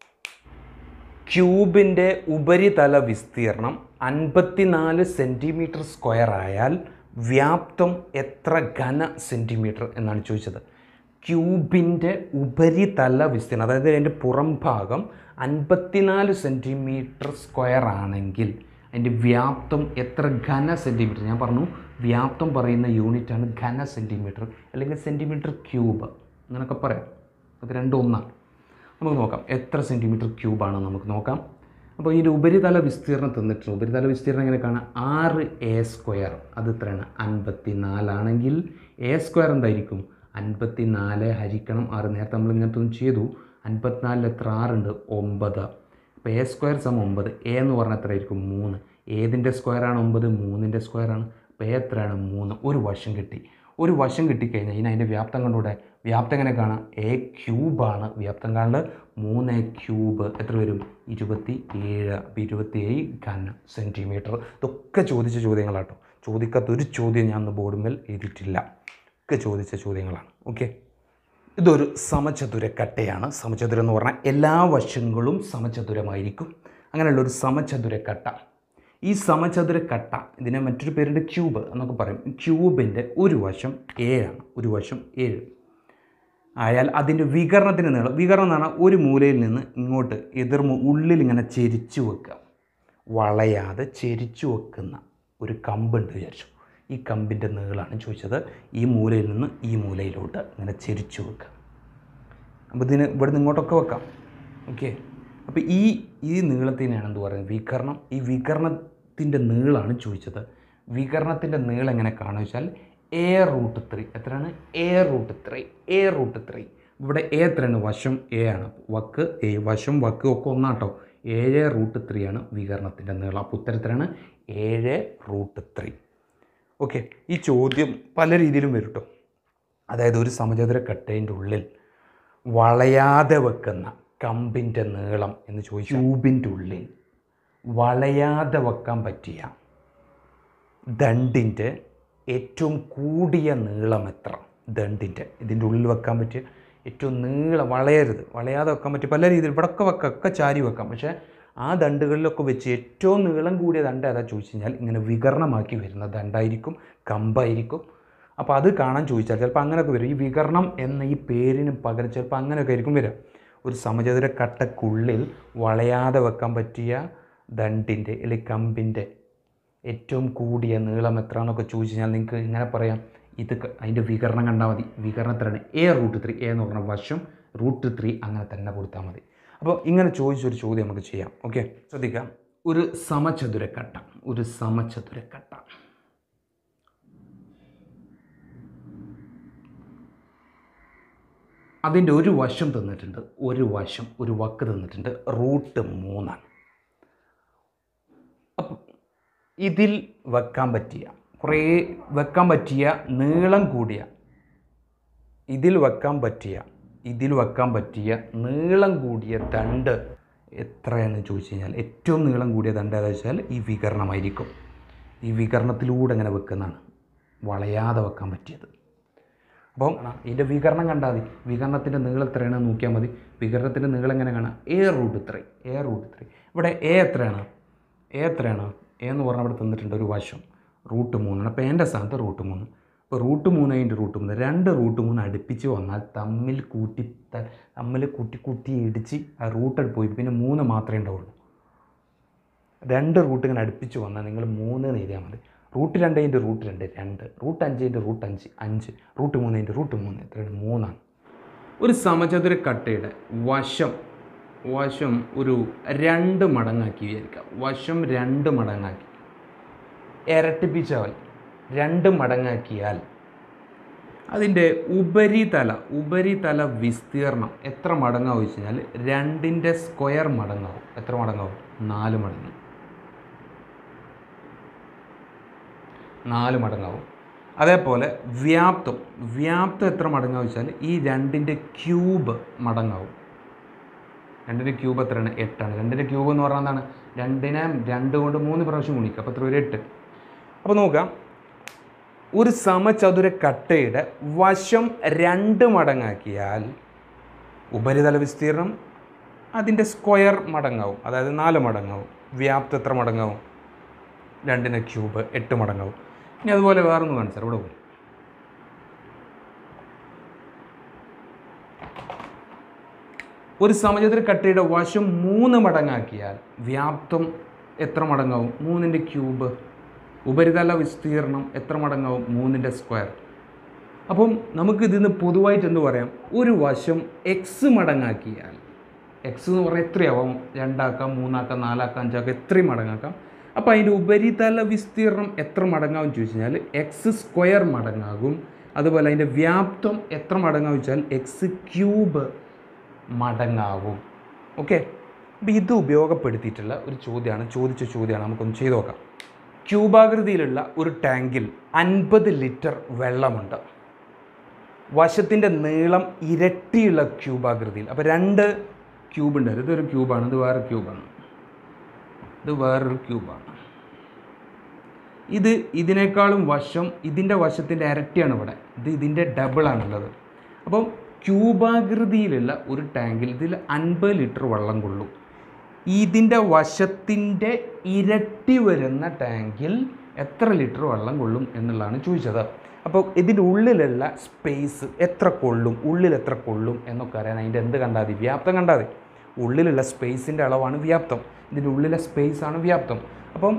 Speaker 1: ക്യൂബിൻ്റെ ഉപരിതല വിസ്തീർണം അൻപത്തിനാല് സെൻറ്റിമീറ്റർ സ്ക്വയർ ആയാൽ വ്യാപ്തം എത്ര ഘന സെൻറ്റിമീറ്റർ എന്നാണ് ചോദിച്ചത് ക്യൂബിൻ്റെ ഉപരിതല വിസ്തീർണം അതായത് അതിൻ്റെ പുറം ഭാഗം അൻപത്തിനാല് സെൻറ്റിമീറ്റർ സ്ക്വയർ ആണെങ്കിൽ അതിൻ്റെ വ്യാപ്തം എത്ര ഘന സെൻറ്റിമീറ്റർ ഞാൻ പറഞ്ഞു വ്യാപ്തം പറയുന്ന യൂണിറ്റാണ് ഘന സെൻറ്റിമീറ്റർ അല്ലെങ്കിൽ സെൻറ്റിമീറ്റർ ക്യൂബ് അങ്ങനെയൊക്കെ പറയാം അത് രണ്ടും ഒന്നാണ് നമുക്ക് നോക്കാം എത്ര സെൻറ്റിമീറ്റർ ക്യൂബാണ് നമുക്ക് നോക്കാം അപ്പോൾ ഇതിൻ്റെ ഉപരിതല വിസ്തീർണം തന്നിട്ടുണ്ട് ഉപരിതല വിസ്തീർണം എങ്ങനെ കാണാം ആറ് എ സ്ക്വയർ അത് എത്രയാണ് അൻപത്തി നാലാണെങ്കിൽ എ സ്ക്വയർ എന്തായിരിക്കും അൻപത്തി നാല് ഹരിക്കണം ആറ് നേരത്തെ നമ്മൾ ഇങ്ങനത്തെ ഒന്നും ചെയ്തു അൻപത്തിനാലിൽ എത്ര ആറുണ്ട് ഒമ്പത് അപ്പോൾ എ സ്ക്വയർ സം ഒമ്പത് എ എന്ന് പറഞ്ഞാൽ എത്ര ആയിരിക്കും മൂന്ന് ഏതിൻ്റെ സ്ക്വയറാണ് ഒമ്പത് മൂന്നിൻ്റെ സ്ക്വയറാണ് അപ്പോൾ എ എത്രയാണ് മൂന്ന് ഒരു വശം കിട്ടി ഒരു വശം കിട്ടിക്കഴിഞ്ഞാൽ ഇനി അതിൻ്റെ വ്യാപ്തം കണ്ടുകൂടെ വ്യാപ്തം എങ്ങനെ കാണാം എ ക്യൂബാണ് വ്യാപ്തം കാണുന്നത് മൂന്ന് ക്യൂബ് എത്ര വരും ഇരുപത്തി ഏഴ് അപ്പോൾ ഇരുപത്തി ഏഴ് ഘന സെൻറ്റിമീറ്റർ ഇതൊക്കെ ചോദിച്ച ചോദ്യങ്ങളാട്ടോ ചോദിക്കാത്ത ഒരു ചോദ്യം ഞാൻ ഒന്ന് ബോർഡുമേൽ എഴുതിയിട്ടില്ല ഒക്കെ ചോദിച്ച ചോദ്യങ്ങളാണ് ഓക്കെ ഇതൊരു സമചതുരക്കട്ടയാണ് സമചതുരം എന്ന് പറഞ്ഞാൽ എല്ലാ വശങ്ങളും സമചതുരമായിരിക്കും അങ്ങനെയുള്ള ഒരു സമചതുരക്കട്ട ഈ സമചതുരക്കട്ട ഇതിനെ മറ്റൊരു പേരുണ്ട് ക്യൂബ് എന്നൊക്കെ പറയും ക്യൂബിൻ്റെ ഒരു വശം ഏഴാണ് ഒരു വശം ഏഴ് ആയാൽ അതിൻ്റെ വികരണത്തിന് നീളം വികരണം എന്ന് പറഞ്ഞാൽ ഒരു മൂലയിൽ നിന്ന് ഇങ്ങോട്ട് എതിർ മു- ഉള്ളിൽ ഇങ്ങനെ ചെരിച്ചു വെക്കുക വളയാതെ ചെരിച്ചു വെക്കുന്ന ഒരു കമ്പുണ്ട് വിചാരിച്ചു ഈ കമ്പിൻ്റെ നീളമാണ് ചോദിച്ചത് ഈ മൂലയിൽ നിന്ന് ഈ മൂലയിലോട്ട് ഇങ്ങനെ ചെരിച്ചു വെക്കുക അപ്പോൾ ഇതിന് ഇവിടെ നിന്ന് ഇങ്ങോട്ടൊക്കെ വെക്കാം ഓക്കെ അപ്പോൾ ഈ ഈ നീളത്തിനെയാണ് എന്ത് പറയുന്നത് വികരണം ഈ വികരണത്തിൻ്റെ നീളമാണ് ചോദിച്ചത് വികരണത്തിൻ്റെ നീളം എങ്ങനെ കാണുക വെച്ചാൽ എ റൂട്ട് ത്രീ എത്രയാണ് A root three A root three ഇവിടെ എ എത്രയാണ് വശം എ ആണ് വക്ക് എ വശം വക്ക് ഒക്കെ ഒന്നാട്ടോ ഏഴ് റൂട്ട് ത്രീ ആണ് വികരണത്തിൻ്റെ നീളം അപ്പോൾ ഉത്തരത്തിലാണ് ഏഴ് റൂട്ട് ത്രീ ഓക്കെ ഈ ചോദ്യം പല രീതിയിലും വരും കേട്ടോ അതായത് ഒരു സമചതുര കട്ടേൻ്റെ ഉള്ളിൽ വളയാതെ വെക്കുന്ന കമ്പിൻ്റെ നീളം എന്ന് ചോദിച്ചു ട്യൂബിൻ്റെ ഉള്ളിൽ വളയാതെ വെക്കാൻ പറ്റിയ ദണ്ടിൻ്റെ ഏറ്റവും കൂടിയ നീളം എത്ര ദണ്ടിൻ്റെ ഇതിൻ്റെ ഉള്ളിൽ വെക്കാൻ പറ്റിയ ഏറ്റവും നീളം വളയരുത് വളയാതെ വെക്കാൻ പറ്റിയ പല രീതിയിൽ ഇവിടെയൊക്കെ വെക്കാം ഒക്കെ ചാരി വെക്കാം പക്ഷേ ആ ദണ്ടുകളിലൊക്കെ വെച്ച് ഏറ്റവും നീളം കൂടിയ ദണ്ട് ഏതാ ചോദിച്ചു കഴിഞ്ഞാൽ ഇങ്ങനെ വികരണമാക്കി വരുന്ന ദണ്ടായിരിക്കും കമ്പായിരിക്കും അപ്പോൾ അത് കാണാൻ ചോദിച്ചാൽ ചിലപ്പോൾ അങ്ങനെയൊക്കെ വരും ഈ വികരണം എന്ന ഈ പേരിന് പകരം ചിലപ്പോൾ അങ്ങനെയൊക്കെ ആയിരിക്കും വരിക ഒരു സമചതുര കട്ടക്കുള്ളിൽ വളയാതെ വെക്കാൻ പറ്റിയ ദണ്ടിൻ്റെ അല്ലെങ്കിൽ കമ്പിൻ്റെ ഏറ്റവും കൂടിയ നീളം എത്രയാണെന്നൊക്കെ ചോദിച്ചു കഴിഞ്ഞാൽ നിങ്ങൾക്ക് ഇങ്ങനെ പറയാം ഇത് ക- അതിൻ്റെ വികരണം കണ്ടാൽ മതി വികരണത്തിലാണ് എ റൂട്ട് ത്രീ എ എന്ന് പറഞ്ഞ വശം റൂട്ട് ത്രീ അങ്ങനെ തന്നെ കൊടുത്താൽ മതി അപ്പോൾ ഇങ്ങനെ ചോദിച്ചൊരു ചോദ്യം നമുക്ക് ചെയ്യാം ഓക്കെ ശ്രദ്ധിക്കാം ഒരു സമചതുരക്കട്ട ഒരു സമചതുരക്കട്ട അതിൻ്റെ ഒരു വശം തന്നിട്ടുണ്ട് ഒരു വശം ഒരു വക്ക് തന്നിട്ടുണ്ട് റൂട്ട് മൂന്നാണ് അപ്പം ഇതിൽ വെക്കാൻ പറ്റിയ കുറേ വെക്കാൻ പറ്റിയ നീളം കൂടിയ ഇതിൽ വെക്കാൻ പറ്റിയ ഇതിൽ വെക്കാൻ പറ്റിയ നീളം കൂടിയ ദണ്ട് എത്രയാണെന്ന് ചോദിച്ചു കഴിഞ്ഞാൽ ഏറ്റവും നീളം കൂടിയ ദണ്ട് ഏതാ വെച്ചാൽ ഈ വികരണമായിരിക്കും ഈ വികരണത്തിലൂടെ ഇങ്ങനെ വെക്കുന്നതാണ് വളയാതെ വെക്കാൻ പറ്റിയത് അപ്പം ഇതിൻ്റെ വികരണം കണ്ടാൽ മതി വികരണത്തിൻ്റെ നീളം എത്രയാണ് നോക്കിയാൽ മതി വികരണത്തിൻ്റെ നീളം എങ്ങനെ കാണാം എ റൂട്ട് ഇത്രയും എ റൂട്ട് ഇത്രയും ഇവിടെ എ എത്രയാണ് എ എത്രയാണ് എ എന്ന് പറഞ്ഞാൽ ഇവിടെ തന്നിട്ടുണ്ട് ഒരു വശം റൂട്ട് മൂന്നാണ് അപ്പോൾ എൻ്റെ സ്ഥാനത്ത് റൂട്ട് മൂന്ന് ഇപ്പോൾ റൂട്ട് മൂന്ന് അതിൻ്റെ റൂട്ട് മൂന്ന് രണ്ട് റൂട്ട് മൂന്ന് അടുപ്പിച്ച് വന്നാൽ തമ്മിൽ കൂട്ടി ത- തമ്മിൽ കൂട്ടി കൂട്ടി ഇടിച്ച് ആ റൂട്ട് പോയി പിന്നെ മൂന്ന് മാത്രമേ ഉണ്ടാവുള്ളൂ രണ്ട് റൂട്ട് ഇങ്ങനെ അടുപ്പിച്ച് വന്നാൽ നിങ്ങൾ മൂന്ന് എന്ന് എഴുതിയാൽ മതി റൂട്ട് രണ്ടിൻ്റെ റൂട്ട് രണ്ട് രണ്ട് റൂട്ട് അഞ്ചിൻ്റെ റൂട്ട് അഞ്ച് അഞ്ച് റൂട്ട് മൂന്നിൻ്റെ റൂട്ട് മൂന്ന് എത്രയാണ് മൂന്നാണ് ഒരു സമചതുര കട്ടയുടെ വശം വശം ഒരു രണ്ട് മടങ്ങാക്കി വിചാരിക്കാം വശം രണ്ട് മടങ്ങാക്കി ഇരട്ടിപ്പിച്ചാൽ രണ്ട് മടങ്ങാക്കിയാൽ അതിൻ്റെ ഉപരിതല ഉപരിതല വിസ്തീർണം എത്ര മടങ്ങാവും വെച്ച് കഴിഞ്ഞാൽ രണ്ടിൻ്റെ സ്ക്വയർ മടങ്ങാവും എത്ര മടങ്ങാവും നാല് മടങ്ങ് നാല് മടങ്ങാവും അതേപോലെ വ്യാപ്തം വ്യാപ്തം എത്ര മടങ്ങാവും വെച്ചാൽ ഈ രണ്ടിൻ്റെ ക്യൂബ് മടങ്ങാവും രണ്ടിൻ്റെ ക്യൂബ് എത്രയാണ് എട്ടാണ് രണ്ടിൻ്റെ ക്യൂബ് എന്ന് പറഞ്ഞാൽ എന്താണ് രണ്ടിനെ രണ്ട് കൊണ്ട് മൂന്ന് പ്രാവശ്യം ഗുണിക്കുക അപ്പോൾ എത്ര ഒരു എട്ട് അപ്പോൾ നോക്കാം ഒരു സമചതുര കട്ടയുടെ വശം രണ്ട് മടങ്ങാക്കിയാൽ ഉപരിതല വിസ്തീർണം അതിൻ്റെ സ്ക്വയർ മടങ്ങാവും അതായത് നാല് മടങ്ങാവും വ്യാപ്തം എത്ര മടങ്ങാവും രണ്ടിന് ക്യൂബ് എട്ട് മടങ്ങാവും ഇനി അതുപോലെ വേറൊന്ന് കാണിച്ചാൽ ഇവിടെ പോയി ഒരു സമചതുര കട്ടയുടെ വശം മൂന്ന് മടങ്ങാക്കിയാൽ വ്യാപ്തം എത്ര മടങ്ങാവും മൂന്നിൻ്റെ ക്യൂബ് ഉപരിതല വിസ്തീർണം എത്ര മടങ്ങാവും മൂന്നിൻ്റെ സ്ക്വയർ അപ്പം നമുക്ക് ഇതിന്ന് പൊതുവായിട്ട് എന്ത് പറയാം ഒരു വശം എക്സ് മടങ്ങാക്കിയാൽ എക്സ് എന്ന് പറഞ്ഞാൽ എത്രയാവും രണ്ടാക്കാം മൂന്നാക്കാം നാലാക്കാം അഞ്ചാക്കാം എത്രയും മടങ്ങാക്കാം അപ്പോൾ അതിൻ്റെ ഉപരിതല വിസ്തീർണം എത്ര മടങ്ങാവും ചോദിച്ചു കഴിഞ്ഞാൽ എക്സ് സ്ക്വയർ മടങ്ങാകും അതുപോലെ അതിൻ്റെ വ്യാപ്തം എത്ര മടങ്ങാവും വെച്ചാൽ എക്സ് ക്യൂബ് മടങ്ങാവും ഓക്കെ അപ്പോൾ ഇത് ഉപയോഗപ്പെടുത്തിയിട്ടുള്ള ഒരു ചോദ്യമാണ് ചോദിച്ച ചോദ്യമാണ് നമുക്കൊന്ന് ചെയ്തു നോക്കാം ക്യൂബാകൃതിയിലുള്ള ഒരു ടാങ്കിൽ അൻപത് ലിറ്റർ വെള്ളമുണ്ട് വശത്തിൻ്റെ നീളം ഇരട്ടിയുള്ള ക്യൂബാകൃതിയിൽ അപ്പോൾ രണ്ട് ക്യൂബ് ഉണ്ട് ഇതൊരു ക്യൂബാണ് ഇത് വേറെ ക്യൂബാണ് ഇത് വേറൊരു ക്യൂബാണ് ഇത് ഇതിനേക്കാളും വശം ഇതിൻ്റെ വശത്തിൻ്റെ ഇരട്ടിയാണ് ഇവിടെ ഇത് ഇതിൻ്റെ ഡബിളാണുള്ളത് അപ്പം ക്യൂബാകൃതിയിലുള്ള ഒരു ടാങ്കിൽ ഇതിൽ അൻപത് ലിറ്റർ വെള്ളം കൊള്ളും ഇതിൻ്റെ വശത്തിൻ്റെ ഇരട്ടി വരുന്ന ടാങ്കിൽ എത്ര ലിറ്റർ വെള്ളം കൊള്ളും എന്നുള്ളതാണ് ചോദിച്ചത് അപ്പോൾ ഇതിൻ്റെ ഉള്ളിലുള്ള സ്പേസ് എത്ര കൊള്ളും ഉള്ളിൽ എത്ര കൊള്ളും എന്നൊക്കെ അറിയാൻ അതിൻ്റെ എന്ത് കണ്ടാൽ മതി വ്യാപ്തം കണ്ടാൽ മതി ഉള്ളിലുള്ള സ്പേസിൻ്റെ അളവാണ് വ്യാപ്തം ഇതിൻ്റെ ഉള്ളിലെ സ്പേസ് ആണ് വ്യാപ്തം അപ്പം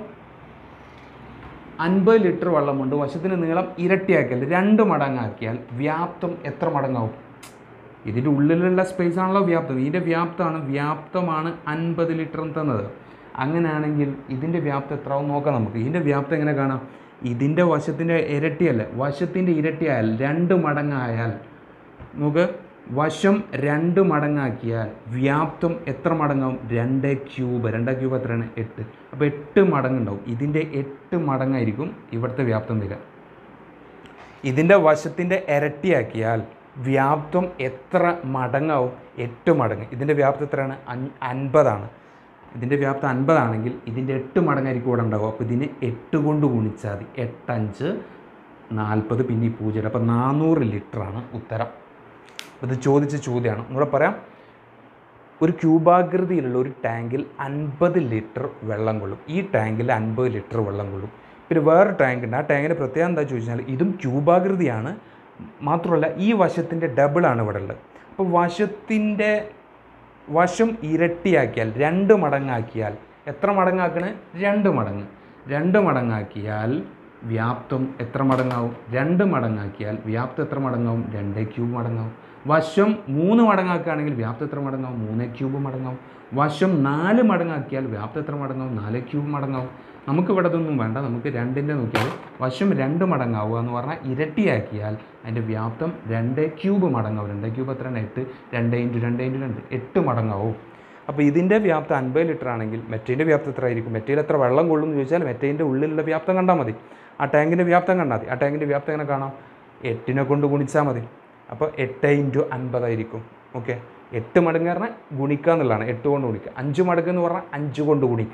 Speaker 1: അൻപത് ലിറ്റർ വെള്ളമുണ്ട് വശത്തിന് നീളം ഇരട്ടിയാക്കിയാൽ രണ്ട് മടങ്ങാക്കിയാൽ വ്യാപ്തം എത്ര മടങ്ങാവും ഇതിൻ്റെ ഉള്ളിലുള്ള സ്പേസ് ആണല്ലോ വ്യാപ്തം ഇതിൻ്റെ വ്യാപ്തമാണ് വ്യാപ്തമാണ് അൻപത് ലിറ്റർ തന്നത് അങ്ങനെയാണെങ്കിൽ ഇതിൻ്റെ വ്യാപ്തം എത്രയാവും നോക്കാം നമുക്ക് ഇതിൻ്റെ വ്യാപ്തം എങ്ങനെ കാണാം ഇതിൻ്റെ വശത്തിൻ്റെ ഇരട്ടിയല്ല വശത്തിൻ്റെ ഇരട്ടിയായാൽ രണ്ട് മടങ്ങായാൽ നമുക്ക് വശം രണ്ട് മടങ്ങാക്കിയാൽ വ്യാപ്തം എത്ര മടങ്ങാവും രണ്ട് ക്യൂബ് രണ്ട് ക്യൂബ് എത്രയാണ് എട്ട് അപ്പോൾ എട്ട് മടങ്ങുണ്ടാവും ഇതിൻ്റെ എട്ട് മടങ്ങായിരിക്കും ഇവിടുത്തെ വ്യാപ്തം വരിക ഇതിൻ്റെ വശത്തിൻ്റെ ഇരട്ടിയാക്കിയാൽ വ്യാപ്തം എത്ര മടങ്ങാവും എട്ട് മടങ്ങ് ഇതിൻ്റെ വ്യാപ്തം എത്രയാണ് അൻ- അൻപതാണ് ഇതിൻ്റെ വ്യാപ്തം അൻപതാണെങ്കിൽ ഇതിൻ്റെ എട്ട് മടങ്ങായിരിക്കും ഇവിടെ ഉണ്ടാവും അപ്പോൾ ഇതിന് എട്ട് കൊണ്ട് ഗുണിച്ചാൽ മതി എട്ടഞ്ച് നാൽപ്പത് പിന്നെ ഈ പൂജ്യം അപ്പോൾ നാനൂറ് ലിറ്ററാണ് ഉത്തരം അപ്പോൾ ഇത് ചോദിച്ച ചോദ്യമാണ് ഒന്നുകൂടെ പറയാം ഒരു ക്യൂബാകൃതിയിലുള്ള ഒരു ടാങ്കിൽ അൻപത് ലിറ്റർ വെള്ളം കൊള്ളും ഈ ടാങ്കിൽ അൻപത് ലിറ്റർ വെള്ളം കൊള്ളും പിന്നെ വേറെ ടാങ്ക് ഉണ്ട് ആ ടാങ്കിൻ്റെ പ്രത്യേകത എന്താ ചോദിച്ചാൽ ഇതും ക്യൂബാകൃതിയാണ് മാത്രമല്ല ഈ വശത്തിൻ്റെ ഡബിളാണ് ഇവിടെ ഉള്ളത് അപ്പോൾ വശത്തിൻ്റെ വശം ഇരട്ടിയാക്കിയാൽ രണ്ട് മടങ്ങാക്കിയാൽ എത്ര മടങ്ങാക്കണ് രണ്ട് മടങ്ങ് രണ്ട് മടങ്ങാക്കിയാൽ വ്യാപ്തം എത്ര മടങ്ങാവും രണ്ട് മടങ്ങാക്കിയാൽ വ്യാപ്തം എത്ര മടങ്ങാവും രണ്ട് ക്യൂബ് മടങ്ങാവും വശം മൂന്ന് മടങ്ങാക്കുകയാണെങ്കിൽ വ്യാപ്തം എത്ര മടങ്ങാവും മൂന്ന് ക്യൂബ് മടങ്ങാവും വശം നാല് മടങ്ങാക്കിയാൽ വ്യാപ്തം എത്ര മടങ്ങാവും നാല് ക്യൂബ് മടങ്ങാവും നമുക്ക് ഇവിടെ ഇതൊന്നും വേണ്ട നമുക്ക് രണ്ടിൻ്റെ നോക്കിയാൽ വശം രണ്ട് മടങ്ങാവുക എന്ന് പറഞ്ഞാൽ ഇരട്ടിയാക്കിയാൽ അതിൻ്റെ വ്യാപ്തം രണ്ട് ക്യൂബ് മടങ്ങാവും രണ്ട് ക്യൂബ് എത്രയാണ് എട്ട് രണ്ട് ഇൻറ്റു രണ്ട് ഇൻറ്റു രണ്ട് എട്ട് മടങ്ങാവും അപ്പോൾ ഇതിൻ്റെ വ്യാപ്തം അൻപത് ലിറ്റർ ആണെങ്കിൽ മെറ്റേൻ്റെ വ്യാപ്തം എത്ര ആയിരിക്കും മെറ്റയിൽ എത്ര വെള്ളം കൊള്ളും എന്ന് ചോദിച്ചാൽ മെറ്റേൻ്റെ ഉള്ളിലുള്ള വ്യാപ്തം കണ്ടാൽ മതി ആ ടാങ്കിൻ്റെ വ്യാപ്തം കണ്ടാൽ മതി ആ ടാങ്കിൻ്റെ വ്യാപ്തം എങ്ങനെ കാണാം എട്ടിനെ കൊണ്ട് ഗുണിച്ചാൽ മതി അപ്പോൾ എട്ട് ഇൻറ്റു അൻപതായിരിക്കും ഓക്കെ എട്ട് മടങ്ങ് പറഞ്ഞാൽ ഗുണിക്കുക എന്നുള്ളതാണ് എട്ട് കൊണ്ട് ഗുണിക്കുക അഞ്ച് മടങ്ങ് എന്ന് പറഞ്ഞാൽ അഞ്ച് കൊണ്ട് ഗുണിക്കുക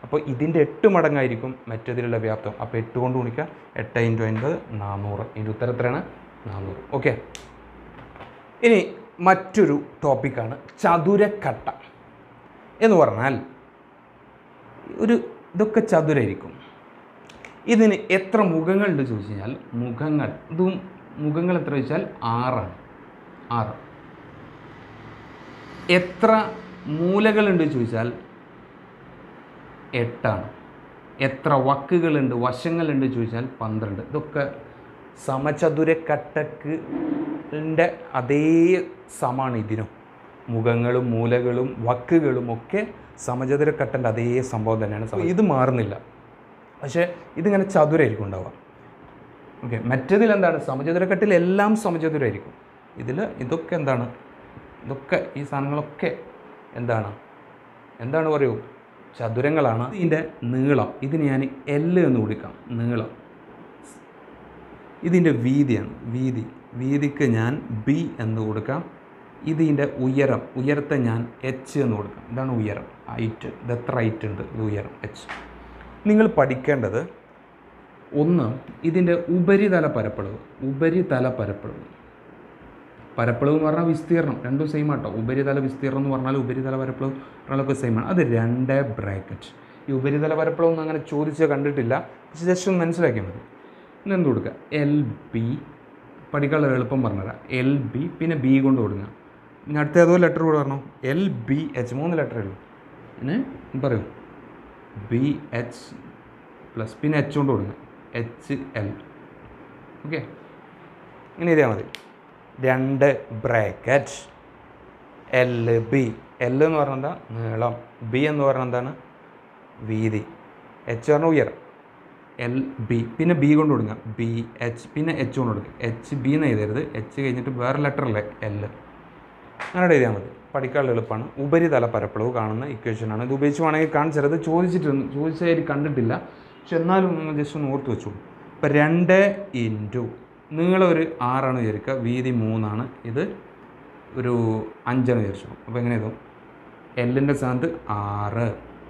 Speaker 1: അപ്പോൾ ഇതിൻ്റെ എട്ട് മടങ്ങായിരിക്കും മറ്റേതിലുള്ള വ്യാപ്തം അപ്പോൾ എട്ട് കൊണ്ട് ഗുണിക്കുക എട്ട് ഇൻറ്റു അൻപത് നാനൂറ് ഇതിൻ്റെ ഉത്തരം എത്രയാണ് നാനൂറ് ഓക്കെ ഇനി മറ്റൊരു ടോപ്പിക്കാണ് ചതുരക്കട്ട എന്ന് പറഞ്ഞാൽ ഒരു ഇതൊക്കെ ചതുരായിരിക്കും ഇതിന് എത്ര മുഖങ്ങളുണ്ട് ചോദിച്ചു കഴിഞ്ഞാൽ മുഖങ്ങൾ ഇതും മുഖങ്ങൾ എത്ര വെച്ചാൽ ആറാണ് ആറ് എത്ര മൂലകളുണ്ട് ചോദിച്ചാൽ എട്ടാണ് എത്ര വക്കുകളുണ്ട് വശങ്ങളുണ്ട് ചോദിച്ചാൽ പന്ത്രണ്ട് ഇതൊക്കെ സമചതുരക്കട്ടക്ക് ൻ്റെ അതേ സമാണ് ഇതിനും മുഖങ്ങളും മൂലകളും വക്കുകളും ഒക്കെ സമചതുരക്കട്ടൻ്റെ അതേ സംഭവം തന്നെയാണ് സംഭവം. ഇത് മാറുന്നില്ല പക്ഷേ ഇതിങ്ങനെ ചതുരായിരിക്കും ഉണ്ടാവുക ഓക്കെ മറ്റേതിൽ എന്താണ് സമചതുരക്കട്ടിൽ എല്ലാം സമചതുരായിരിക്കും ഇതിൽ ഇതൊക്കെ എന്താണ് ഇതൊക്കെ ഈ സാധനങ്ങളൊക്കെ എന്താണ് എന്താണ് പറയൂ ചതുരങ്ങളാണ് ഇതിൻ്റെ നീളം ഇതിന് ഞാൻ എല്ല് എന്ന് വിളിക്കാം നീളം ഇതിൻ്റെ വീതിയാണ് വീതി വീതിക്ക് ഞാൻ ബി എന്ന് കൊടുക്കാം ഇതിൻ്റെ ഉയരം ഉയരത്തെ ഞാൻ എച്ച് എന്ന് കൊടുക്കാം ഇതാണ് ഉയരം ഹൈറ്റ് ഇത് എത്ര ഹൈറ്റ് ഉണ്ട് ഇത് ഉയരം എച്ച് നിങ്ങൾ പഠിക്കേണ്ടത് ഒന്ന് ഇതിൻ്റെ ഉപരിതല പരപ്പളവ് ഉപരിതല പരപ്പളവ് പരപ്പളവ് എന്ന് പറഞ്ഞാൽ വിസ്തീർണം രണ്ടും സെയിം ആട്ടോ ഉപരിതല വിസ്തീർണം എന്ന് പറഞ്ഞാൽ ഉപരിതല പരപ്പളവ് പറഞ്ഞാലൊക്കെ സെയിം ആണ് അത് രണ്ട് ബ്രാക്കറ്റ് ഈ ഉപരിതല പരപ്പളവ് ഒന്നും അങ്ങനെ ചോദിച്ച് കണ്ടിട്ടില്ല പക്ഷെ ജസ്റ്റ് ഒന്ന് മനസ്സിലാക്കിയാൽ മതി ഇന്ന് എന്ത് കൊടുക്കുക എൽ ബി പഠിക്കാനുള്ള എളുപ്പം പറഞ്ഞുതരാം എൽ ബി പിന്നെ ബി കൊണ്ട് കൊടുക്കുക പിന്നെ അടുത്ത ഏതോ ലെറ്റർ കൂടെ പറഞ്ഞു എൽ ബി എച്ച് മൂന്ന് ലെറ്ററേ ഉള്ളൂ പിന്നെ പറയൂ ബി എച്ച് പ്ലസ് പിന്നെ എച്ച് കൊണ്ട് കൊടുക്കുക എച്ച് എൽ ഓക്കെ ഇങ്ങനെ എഴുതിയാൽ മതി രണ്ട് ബ്രാക്കറ്റ് എൽ ബി എൽ എന്ന് പറഞ്ഞാൽ എന്താ നീളം ബി എന്ന് പറഞ്ഞാൽ എന്താണ് വീതി എച്ച് പറഞ്ഞാൽ ഉയരം എൽ ബി പിന്നെ ബി കൊണ്ട് കൊടുക്കുക ബി എച്ച് പിന്നെ എച്ച് കൊണ്ട് കൊടുക്കുക എച്ച് ബി എന്ന് എഴുതരുത് എച്ച് കഴിഞ്ഞിട്ട് വേറെ ലെറ്റർ അല്ലേ എൽ അങ്ങനെ എഴുതിയാൽ മതി പഠിക്കാനുള്ള എളുപ്പമാണ് ഉപരിതല പരപ്പളവ് കാണുന്ന ഇക്വേഷനാണ് ഇത് ഉപയോഗിച്ച് വേണമെങ്കിൽ കാണിച്ചത് ചോദിച്ചിട്ടുണ്ട് ചോദിച്ചതായി കണ്ടിട്ടില്ല പക്ഷെ എന്നാലും നിങ്ങൾ ജസ്റ്റ് ഒന്ന് ഓർത്ത് വെച്ചോളൂ ഇപ്പം രണ്ട് ഇൻറ്റു നീളം ഒരു ആറാണ് വിചാരിക്കുക വീതി മൂന്നാണ് ഇത് ഒരു അഞ്ചാണ് വിചാരിച്ചു അപ്പോൾ എങ്ങനെ എഴുതും എല്ലിൻ്റെ സ്ഥാനത്ത് ആറ്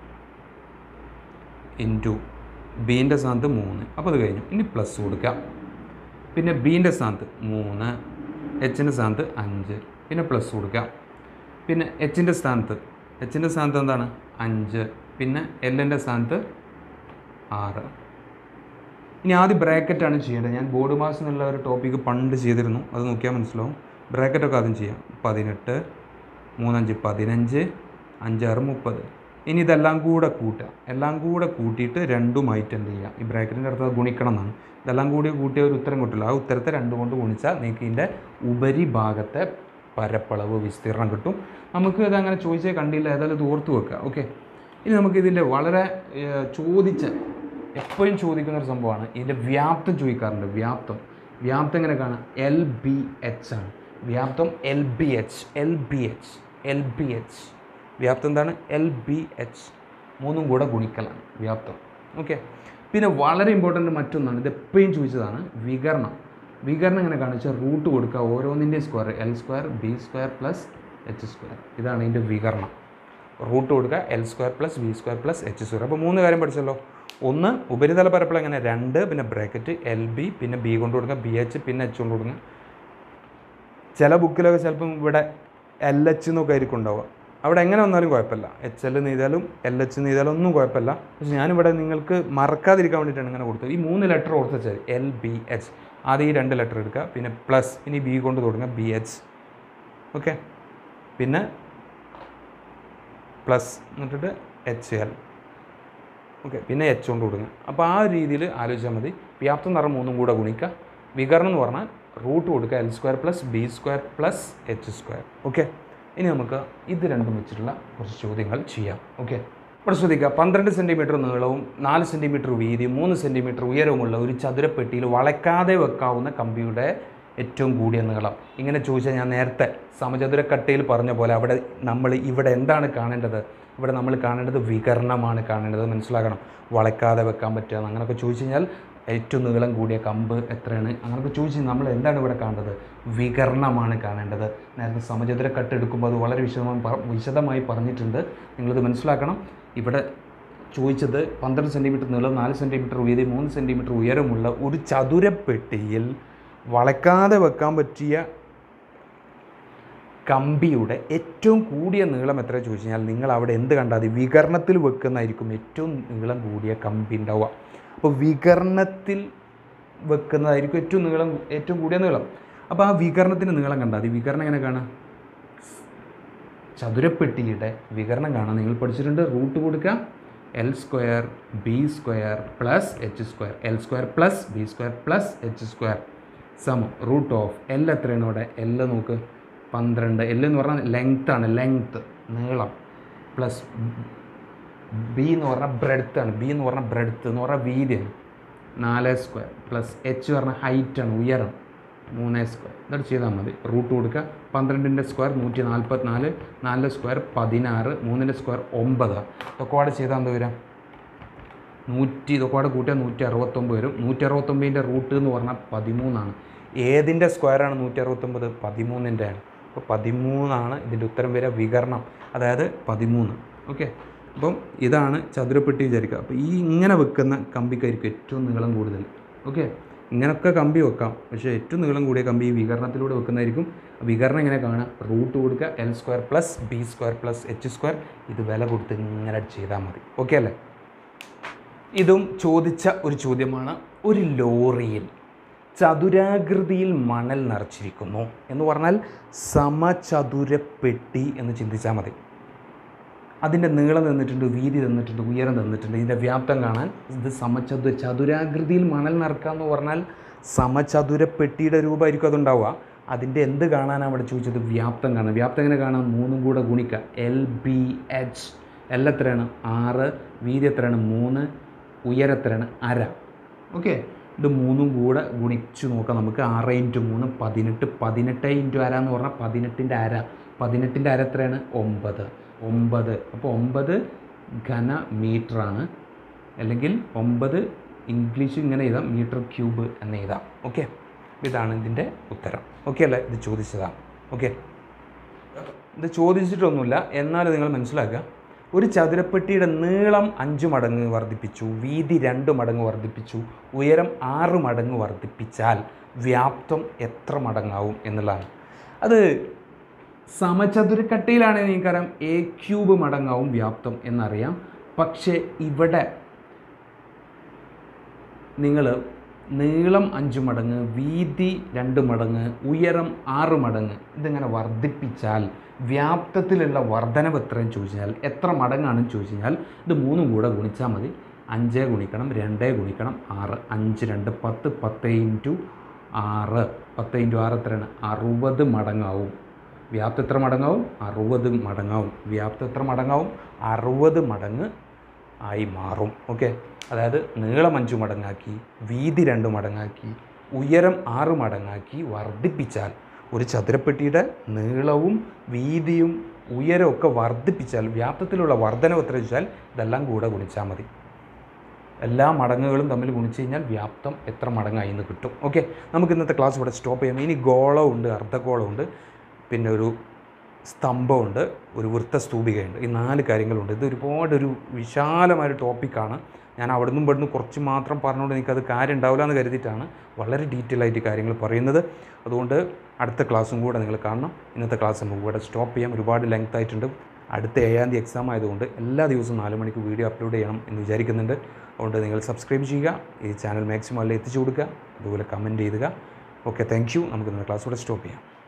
Speaker 1: ഇൻറ്റു ബീൻ്റെ സ്ഥാനത്ത് മൂന്ന് അപ്പോൾ അത് കഴിഞ്ഞു ഇനി പ്ലസ് കൊടുക്കാം പിന്നെ ബീൻ്റെ സ്ഥാനത്ത് മൂന്ന് എച്ചിൻ്റെ സ്ഥാനത്ത് അഞ്ച് പിന്നെ പ്ലസ് കൊടുക്കാം പിന്നെ എച്ചിൻ്റെ സ്ഥാനത്ത് എച്ചിൻ്റെ സ്ഥാനത്ത് എന്താണ് അഞ്ച് പിന്നെ എല്ലിൻ്റെ സ്ഥാനത്ത് ആറ് ഇനി ആദ്യം ബ്രാക്കറ്റാണ് ചെയ്യേണ്ടത് ഞാൻ ബോർഡ് മാസ് എന്നുള്ള ഒരു ടോപ്പിക്ക് പണ്ട് ചെയ്തിരുന്നു അത് നോക്കിയാൽ മനസ്സിലാവും ബ്രാക്കറ്റൊക്കെ ആദ്യം ചെയ്യാം പതിനെട്ട് മൂന്നഞ്ച് പതിനഞ്ച് അഞ്ചാറ് മുപ്പത് ഇനി ഇതെല്ലാം കൂടെ കൂട്ടുക എല്ലാം കൂടെ കൂട്ടിയിട്ട് രണ്ടുമായിട്ട് എന്ത് ചെയ്യുക ഈ ബ്രാക്കറ്റിൻ്റെ അടുത്ത് ഗുണിക്കണം എന്നാണ് ഇതെല്ലാം കൂടി കൂട്ടിയ ഒരു ഉത്തരം കിട്ടില്ല ആ ഉത്തരത്തെ രണ്ടും കൊണ്ട് ഗുണിച്ചാൽ നിങ്ങൾക്ക് ഇതിൻ്റെ ഉപരിഭാഗത്തെ പരപ്പളവ് വിസ്തീർണം കിട്ടും നമുക്ക് ഇത് അങ്ങനെ ചോദിച്ചേ കണ്ടില്ല ഏതായാലും ഇത് ഓർത്ത് വെക്കുക ഓക്കെ ഇനി നമുക്ക് ഇതിൻ്റെ വളരെ ഏഹ്, ചോദിച്ച എപ്പോഴും ചോദിക്കുന്ന ഒരു സംഭവമാണ് ഇതിൻ്റെ വ്യാപ്തം ചോദിക്കാറുണ്ട് വ്യാപ്തം വ്യാപ്തം എങ്ങനെ കാണാം എൽ ബി എച്ച് ആണ് വ്യാപ്തം L B H L B H L B H വ്യാപ്തം എന്താണ് എൽ ബി എച്ച് മൂന്നും കൂടെ ഗുണിക്കലാണ് വ്യാപ്തം ഓക്കെ പിന്നെ വളരെ ഇമ്പോർട്ടൻ്റ് മറ്റൊന്നാണ് ഇത് എപ്പോഴും ചോദിച്ചതാണ് വികരണം വികരണം എങ്ങനെ കാണിച്ചാൽ റൂട്ട് കൊടുക്കുക ഓരോന്നിൻ്റെയും square L square B square plus H square ഇതാണ് ഇതിൻ്റെ വികരണം റൂട്ട് കൊടുക്കുക L square plus B square plus H square അപ്പോൾ മൂന്ന് കാര്യം പഠിച്ചല്ലോ ഒന്ന് ഉപരിതല പരപ്പളവ് എങ്ങനെ രണ്ട് പിന്നെ ബ്രാക്കറ്റ് എൽ ബി പിന്നെ ബി കൊണ്ട് കൊടുക്കുക ബി എച്ച് പിന്നെ എച്ച് കൊണ്ട് കൊടുക്കുക ചില ബുക്കിലൊക്കെ ചിലപ്പം ഇവിടെ എൽ എച്ച് എന്നൊക്കെ ആയിരിക്കും ഉണ്ടാവുക അവിടെ എങ്ങനെ വന്നാലും കുഴപ്പമില്ല എച്ച് എൽ നീതാലും എൽ എച്ച് നീതാലും ഒന്നും കുഴപ്പമില്ല പക്ഷെ ഞാനിവിടെ നിങ്ങൾക്ക് മറക്കാതിരിക്കാൻ വേണ്ടിയിട്ടാണ് ഇങ്ങനെ കൊടുത്തത് ഈ മൂന്ന് ലെറ്റർ ഓർത്ത് വെച്ചാൽ എൽ ബി എച്ച് ആദ്യം ഈ രണ്ട് ലെറ്റർ എടുക്കുക പിന്നെ പ്ലസ് ഇനി ബി കൊണ്ട് തുടങ്ങുക ബി എച്ച് ഓക്കെ പിന്നെ പ്ലസ് എന്നിട്ടിട്ട് എച്ച് എൽ ഓക്കെ പിന്നെ എച്ച് കൊണ്ട് കൊടുക്കുക അപ്പോൾ ആ ഒരു രീതിയിൽ ആലോചിച്ചാൽ മതി വ്യാപ്തം എന്ന് പറഞ്ഞാൽ മൂന്നും കൂടെ ഗുണിക്കുക വികരണം എന്ന് പറഞ്ഞാൽ റൂട്ട് കൊടുക്കുക L square plus B square plus H square okay ഇനി നമുക്ക് ഇത് രണ്ടും വെച്ചിട്ടുള്ള കുറച്ച് ചോദ്യങ്ങൾ ചെയ്യാം ഓക്കെ ഇവിടെ ശ്രദ്ധിക്കുക പന്ത്രണ്ട് സെൻറ്റിമീറ്റർ നീളവും നാല് സെൻറ്റിമീറ്റർ വീതിയും മൂന്ന് സെൻറ്റിമീറ്റർ ഉയരവുമുള്ള ഒരു ചതുരപ്പെട്ടിയിൽ വളയ്ക്കാതെ വെക്കാവുന്ന കമ്പിയുടെ ഏറ്റവും കൂടിയ നീളം ഇങ്ങനെ ചോദിച്ചാൽ ഞാൻ നേരത്തെ സമചതുരക്കട്ടയിൽ പറഞ്ഞ പോലെ അവിടെ നമ്മൾ ഇവിടെ എന്താണ് കാണേണ്ടത് ഇവിടെ നമ്മൾ കാണേണ്ടത് വികരണമാണ് കാണേണ്ടത് മനസ്സിലാക്കണം വളയ്ക്കാതെ വെക്കാൻ പറ്റുക അങ്ങനെയൊക്കെ ചോദിച്ചു കഴിഞ്ഞാൽ ഏറ്റവും നീളം കൂടിയ കമ്പ് എത്രയാണ് അങ്ങനെയൊക്കെ ചോദിച്ചു കഴിഞ്ഞാൽ നമ്മൾ എന്താണ് ഇവിടെ കാണേണ്ടത് വികരണമാണ് കാണേണ്ടത് നേരത്തെ സമചതുരക്കട്ട് എടുക്കുമ്പോൾ അത് വളരെ വിശദമായി പറ- വിശദമായി പറഞ്ഞിട്ടുണ്ട് നിങ്ങളിത് മനസ്സിലാക്കണം ഇവിടെ ചോദിച്ചത് പന്ത്രണ്ട് സെൻറ്റിമീറ്റർ നീളം നാല് സെൻറ്റിമീറ്റർ വീതി മൂന്ന് സെൻറ്റിമീറ്റർ ഉയരമുള്ള ഒരു ചതുരപ്പെട്ടിയിൽ വളയ്ക്കാതെ വെക്കാൻ പറ്റിയ കമ്പിയുടെ ഏറ്റവും കൂടിയ നീളം എത്ര ചോദിച്ചു കഴിഞ്ഞാൽ നിങ്ങൾ അവിടെ എന്ത് കണ്ടാൽ മതി വികരണത്തിൽ വെക്കുന്നതായിരിക്കും ഏറ്റവും നീളം കൂടിയ കമ്പി ഉണ്ടാവുക അപ്പോൾ വികരണത്തിൽ വെക്കുന്നതായിരിക്കും ഏറ്റവും നീളം ഏറ്റവും കൂടിയ നീളം അപ്പോൾ ആ വികരണത്തിന് നീളം കണ്ടാൽ മതി വികരണം എങ്ങനെ കാണാം ചതുരപ്പെട്ടിയുടെ വികരണം കാണാൻ നിങ്ങൾ പഠിച്ചിട്ടുണ്ട് റൂട്ട് കൊടുക്കുക L square B square plus H square L square plus B square plus H square സമം റൂട്ട് ഓഫ് എൽ എത്രയാണ് ഇവിടെ എൽ നോക്ക് പന്ത്രണ്ട് എൽ എന്ന് പറഞ്ഞാൽ ലെങ്ത് ആണ് ലെങ്ത് നീളം പ്ലസ് ബി എന്ന് പറഞ്ഞാൽ ബ്രെഡ്ത്ത് ആണ് ബി എന്ന് പറഞ്ഞാൽ ബ്രെഡ്ത്ത് എന്ന് പറഞ്ഞാൽ വീതിയാണ് നാല് സ്ക്വയർ പ്ലസ് എച്ച് പറഞ്ഞാൽ ഹൈറ്റ് ആണ് ഉയരം മൂന്ന് സ്ക്വയർ എന്നിട്ട് ചെയ്താൽ മതി റൂട്ട് കൊടുക്കുക പന്ത്രണ്ടിൻ്റെ സ്ക്വയർ നൂറ്റി നാൽപ്പത്തിനാല് നാലിൻ്റെ സ്ക്വയർ പതിനാറ് മൂന്നിൻ്റെ സ്ക്വയർ ഒമ്പത് ഇതൊക്കെ കൂടെ ചെയ്താൽ എന്താ വരാം നൂറ്റി ഇതൊക്കെ കൂടെ കൂട്ടിയാൽ നൂറ്റി അറുപത്തൊമ്പത് വരും നൂറ്റി അറുപത്തൊമ്പതിൻ്റെ റൂട്ട് എന്ന് പറഞ്ഞാൽ പതിമൂന്നാണ് ഏതിൻ്റെ സ്ക്വയറാണ് നൂറ്റി അറുപത്തൊമ്പത് പതിമൂന്നിൻ്റെ ആണ് അപ്പോൾ പതിമൂന്നാണ് ഇതിൻ്റെ ഉത്തരം വരിക വികരണം അതായത് പതിമൂന്ന് ഓക്കെ അപ്പം ഇതാണ് ചതുരപ്പെട്ടി വിചാരിക്കുക അപ്പോൾ ഈ ഇങ്ങനെ വെക്കുന്ന കമ്പിക്കായിരിക്കും ഏറ്റവും നീളം കൂടുതൽ ഓക്കെ ഇങ്ങനൊക്കെ കമ്പി വെക്കാം പക്ഷേ ഏറ്റവും നീളം കൂടിയ കമ്പി ഈ വികരണത്തിലൂടെ വെക്കുന്നതായിരിക്കും വികരണം ഇങ്ങനെ കാണാം റൂട്ട് കൊടുക്കുക L square plus B square plus H square ഇത് വില കൊടുത്ത് ഇങ്ങനെ ചെയ്താൽ മതി ഓക്കെ അല്ലേ ഇതും ചോദിച്ച ഒരു ചോദ്യമാണ് ഒരു ലോറിയിൽ ചതുരാകൃതിയിൽ മണൽ നിറച്ചിരിക്കുന്നു എന്ന് പറഞ്ഞാൽ സമചതുരപ്പെട്ടി എന്ന് ചിന്തിച്ചാൽ മതി അതിൻ്റെ നീളം തന്നിട്ടുണ്ട് വീതി തന്നിട്ടുണ്ട് ഉയരം തന്നിട്ടുണ്ട് ഇതിൻ്റെ വ്യാപ്തം കാണാൻ ഇത് സമചതു ചതുരാകൃതിയിൽ മണൽ നിറക്കുക എന്ന് പറഞ്ഞാൽ സമചതുരപ്പെട്ടിയുടെ രൂപമായിരിക്കും അതുണ്ടാവുക അതിൻ്റെ എന്ത് കാണാനാണ് അവിടെ ചോദിച്ചത് വ്യാപ്തം കാണാൻ വ്യാപ്തം എങ്ങനെ കാണാം മൂന്നും കൂടെ ഗുണിക്കുക എൽ ബി എച്ച് എൽ എത്രയാണ് ആറ് വീതി എത്രയാണ് മൂന്ന് ഉയരം എത്രയാണ് അര ഓക്കെ ഇത് മൂന്നും കൂടെ ഗുണിച്ച് നോക്കാം നമുക്ക് ആറ് ഇൻറ്റു മൂന്ന് പതിനെട്ട് പതിനെട്ട് ഇൻറ്റു അര എന്ന് പറഞ്ഞാൽ പതിനെട്ടിൻ്റെ അര പതിനെട്ടിൻ്റെ അര എത്രയാണ് ഒമ്പത് ഒമ്പത് അപ്പോൾ ഒമ്പത് ഘന മീറ്ററാണ് അല്ലെങ്കിൽ ഒമ്പത് ഇംഗ്ലീഷ് ഇങ്ങനെ എഴുതാം മീറ്റർ ക്യൂബ് എന്ന് എഴുതാം ഓക്കെ ഇതാണ് ഇതിൻ്റെ ഉത്തരം ഓക്കെ അല്ലേ ഇത് ചോദിച്ചതാണ് ഓക്കെ ഇത് ചോദിച്ചിട്ടൊന്നുമില്ല എന്നാലും നിങ്ങൾ മനസ്സിലാക്കുക ഒരു ചതുരപ്പെട്ടിയുടെ നീളം അഞ്ച് മടങ്ങ് വർദ്ധിപ്പിച്ചു വീതി രണ്ട് മടങ്ങ് വർദ്ധിപ്പിച്ചു ഉയരം ആറ് മടങ്ങ് വർദ്ധിപ്പിച്ചാൽ വ്യാപ്തം എത്ര മടങ്ങാവും എന്നുള്ളതാണ് അത് സമചതുരക്കട്ടയിലാണ് നിങ്ങൾക്കറിയാം എ ക്യൂബ് മടങ്ങാവും വ്യാപ്തം എന്നറിയാം പക്ഷേ ഇവിടെ നിങ്ങൾ നീളം അഞ്ച് മടങ്ങ് വീതി രണ്ട് മടങ്ങ് ഉയരം ആറ് മടങ്ങ് ഇതിങ്ങനെ വർദ്ധിപ്പിച്ചാൽ വ്യാപ്തത്തിലുള്ള വർധനവ് എത്രയും ചോദിച്ചാൽ എത്ര മടങ്ങാണെന്ന് ചോദിച്ചു കഴിഞ്ഞാൽ ഇത് മൂന്നും കൂടെ ഗുണിച്ചാൽ മതി അഞ്ച് ഗുണിക്കണം രണ്ട് ഗുണിക്കണം ആറ് അഞ്ച് രണ്ട് പത്ത് പത്ത് ഇൻറ്റു ആറ് പത്ത് ഇൻറ്റു ആറ് എത്രയാണ് അറുപത് മടങ്ങാവും വ്യാപ്തം എത്ര മടങ്ങാവും അറുപത് മടങ്ങാവും വ്യാപ്തം എത്ര മടങ്ങാവും അറുപത് മടങ്ങ് ആയി മാറും ഓക്കെ അതായത് നീളം അഞ്ച് മടങ്ങാക്കി വീതി രണ്ട് മടങ്ങാക്കി ഉയരം ആറ് മടങ്ങാക്കി വർദ്ധിപ്പിച്ചാൽ ഒരു ചതുരപ്പെട്ടിയുടെ നീളവും വീതിയും ഉയരവും ഒക്കെ വർദ്ധിപ്പിച്ചാൽ വ്യാപ്തത്തിലുള്ള വർധനവ് എത്ര വെച്ചാൽ ഇതെല്ലാം കൂടെ ഗുണിച്ചാൽ മതി എല്ലാ മടങ്ങുകളും തമ്മിൽ ഗുണിച്ച് കഴിഞ്ഞാൽ വ്യാപ്തം എത്ര മടങ്ങായി എന്ന് കിട്ടും ഓക്കെ നമുക്ക് ഇന്നത്തെ ക്ലാസ് ഇവിടെ സ്റ്റോപ്പ് ചെയ്യാം ഇനി ഗോളമുണ്ട് അർദ്ധഗോളമുണ്ട് പിന്നെ ഒരു സ്തംഭമുണ്ട് ഒരു വൃത്തസ്തൂപികയുണ്ട് ഈ നാല് കാര്യങ്ങളുണ്ട് ഇത് ഒരുപാട് ഒരു വിശാലമായൊരു ടോപ്പിക്കാണ് ഞാൻ അവിടെ നിന്നും ഇവിടുന്ന് കുറച്ച് മാത്രം പറഞ്ഞുകൊണ്ട് എനിക്കത് കാര്യം ഉണ്ടാവില്ല എന്ന് കരുതിയിട്ടാണ് വളരെ ഡീറ്റെയിൽ ആയിട്ട് ഈ കാര്യങ്ങൾ പറയുന്നത് അതുകൊണ്ട് അടുത്ത ക്ലാസ്സും കൂടെ നിങ്ങൾ കാണണം ഇന്നത്തെ ക്ലാസ് നമുക്ക് ഇവിടെ സ്റ്റോപ്പ് ചെയ്യാം ഒരുപാട് ലെങ്ത് ആയിട്ടുണ്ട് അടുത്ത ഏഴാം തീയതി എക്സാം ആയതുകൊണ്ട് എല്ലാ ദിവസവും നാല് മണിക്ക് വീഡിയോ അപ്ലോഡ് ചെയ്യണം എന്ന് വിചാരിക്കുന്നുണ്ട് അതുകൊണ്ട് നിങ്ങൾ സബ്സ്ക്രൈബ് ചെയ്യുക ഈ ചാനൽ മാക്സിമം അല്ലെ എത്തിച്ചു കൊടുക്കുക അതുപോലെ കമൻറ്റ് ചെയ്യുക ഓക്കെ താങ്ക് യു നമുക്ക് ഇന്നത്തെ ക്ലാസ് ഇവിടെ സ്റ്റോപ്പ് ചെയ്യാം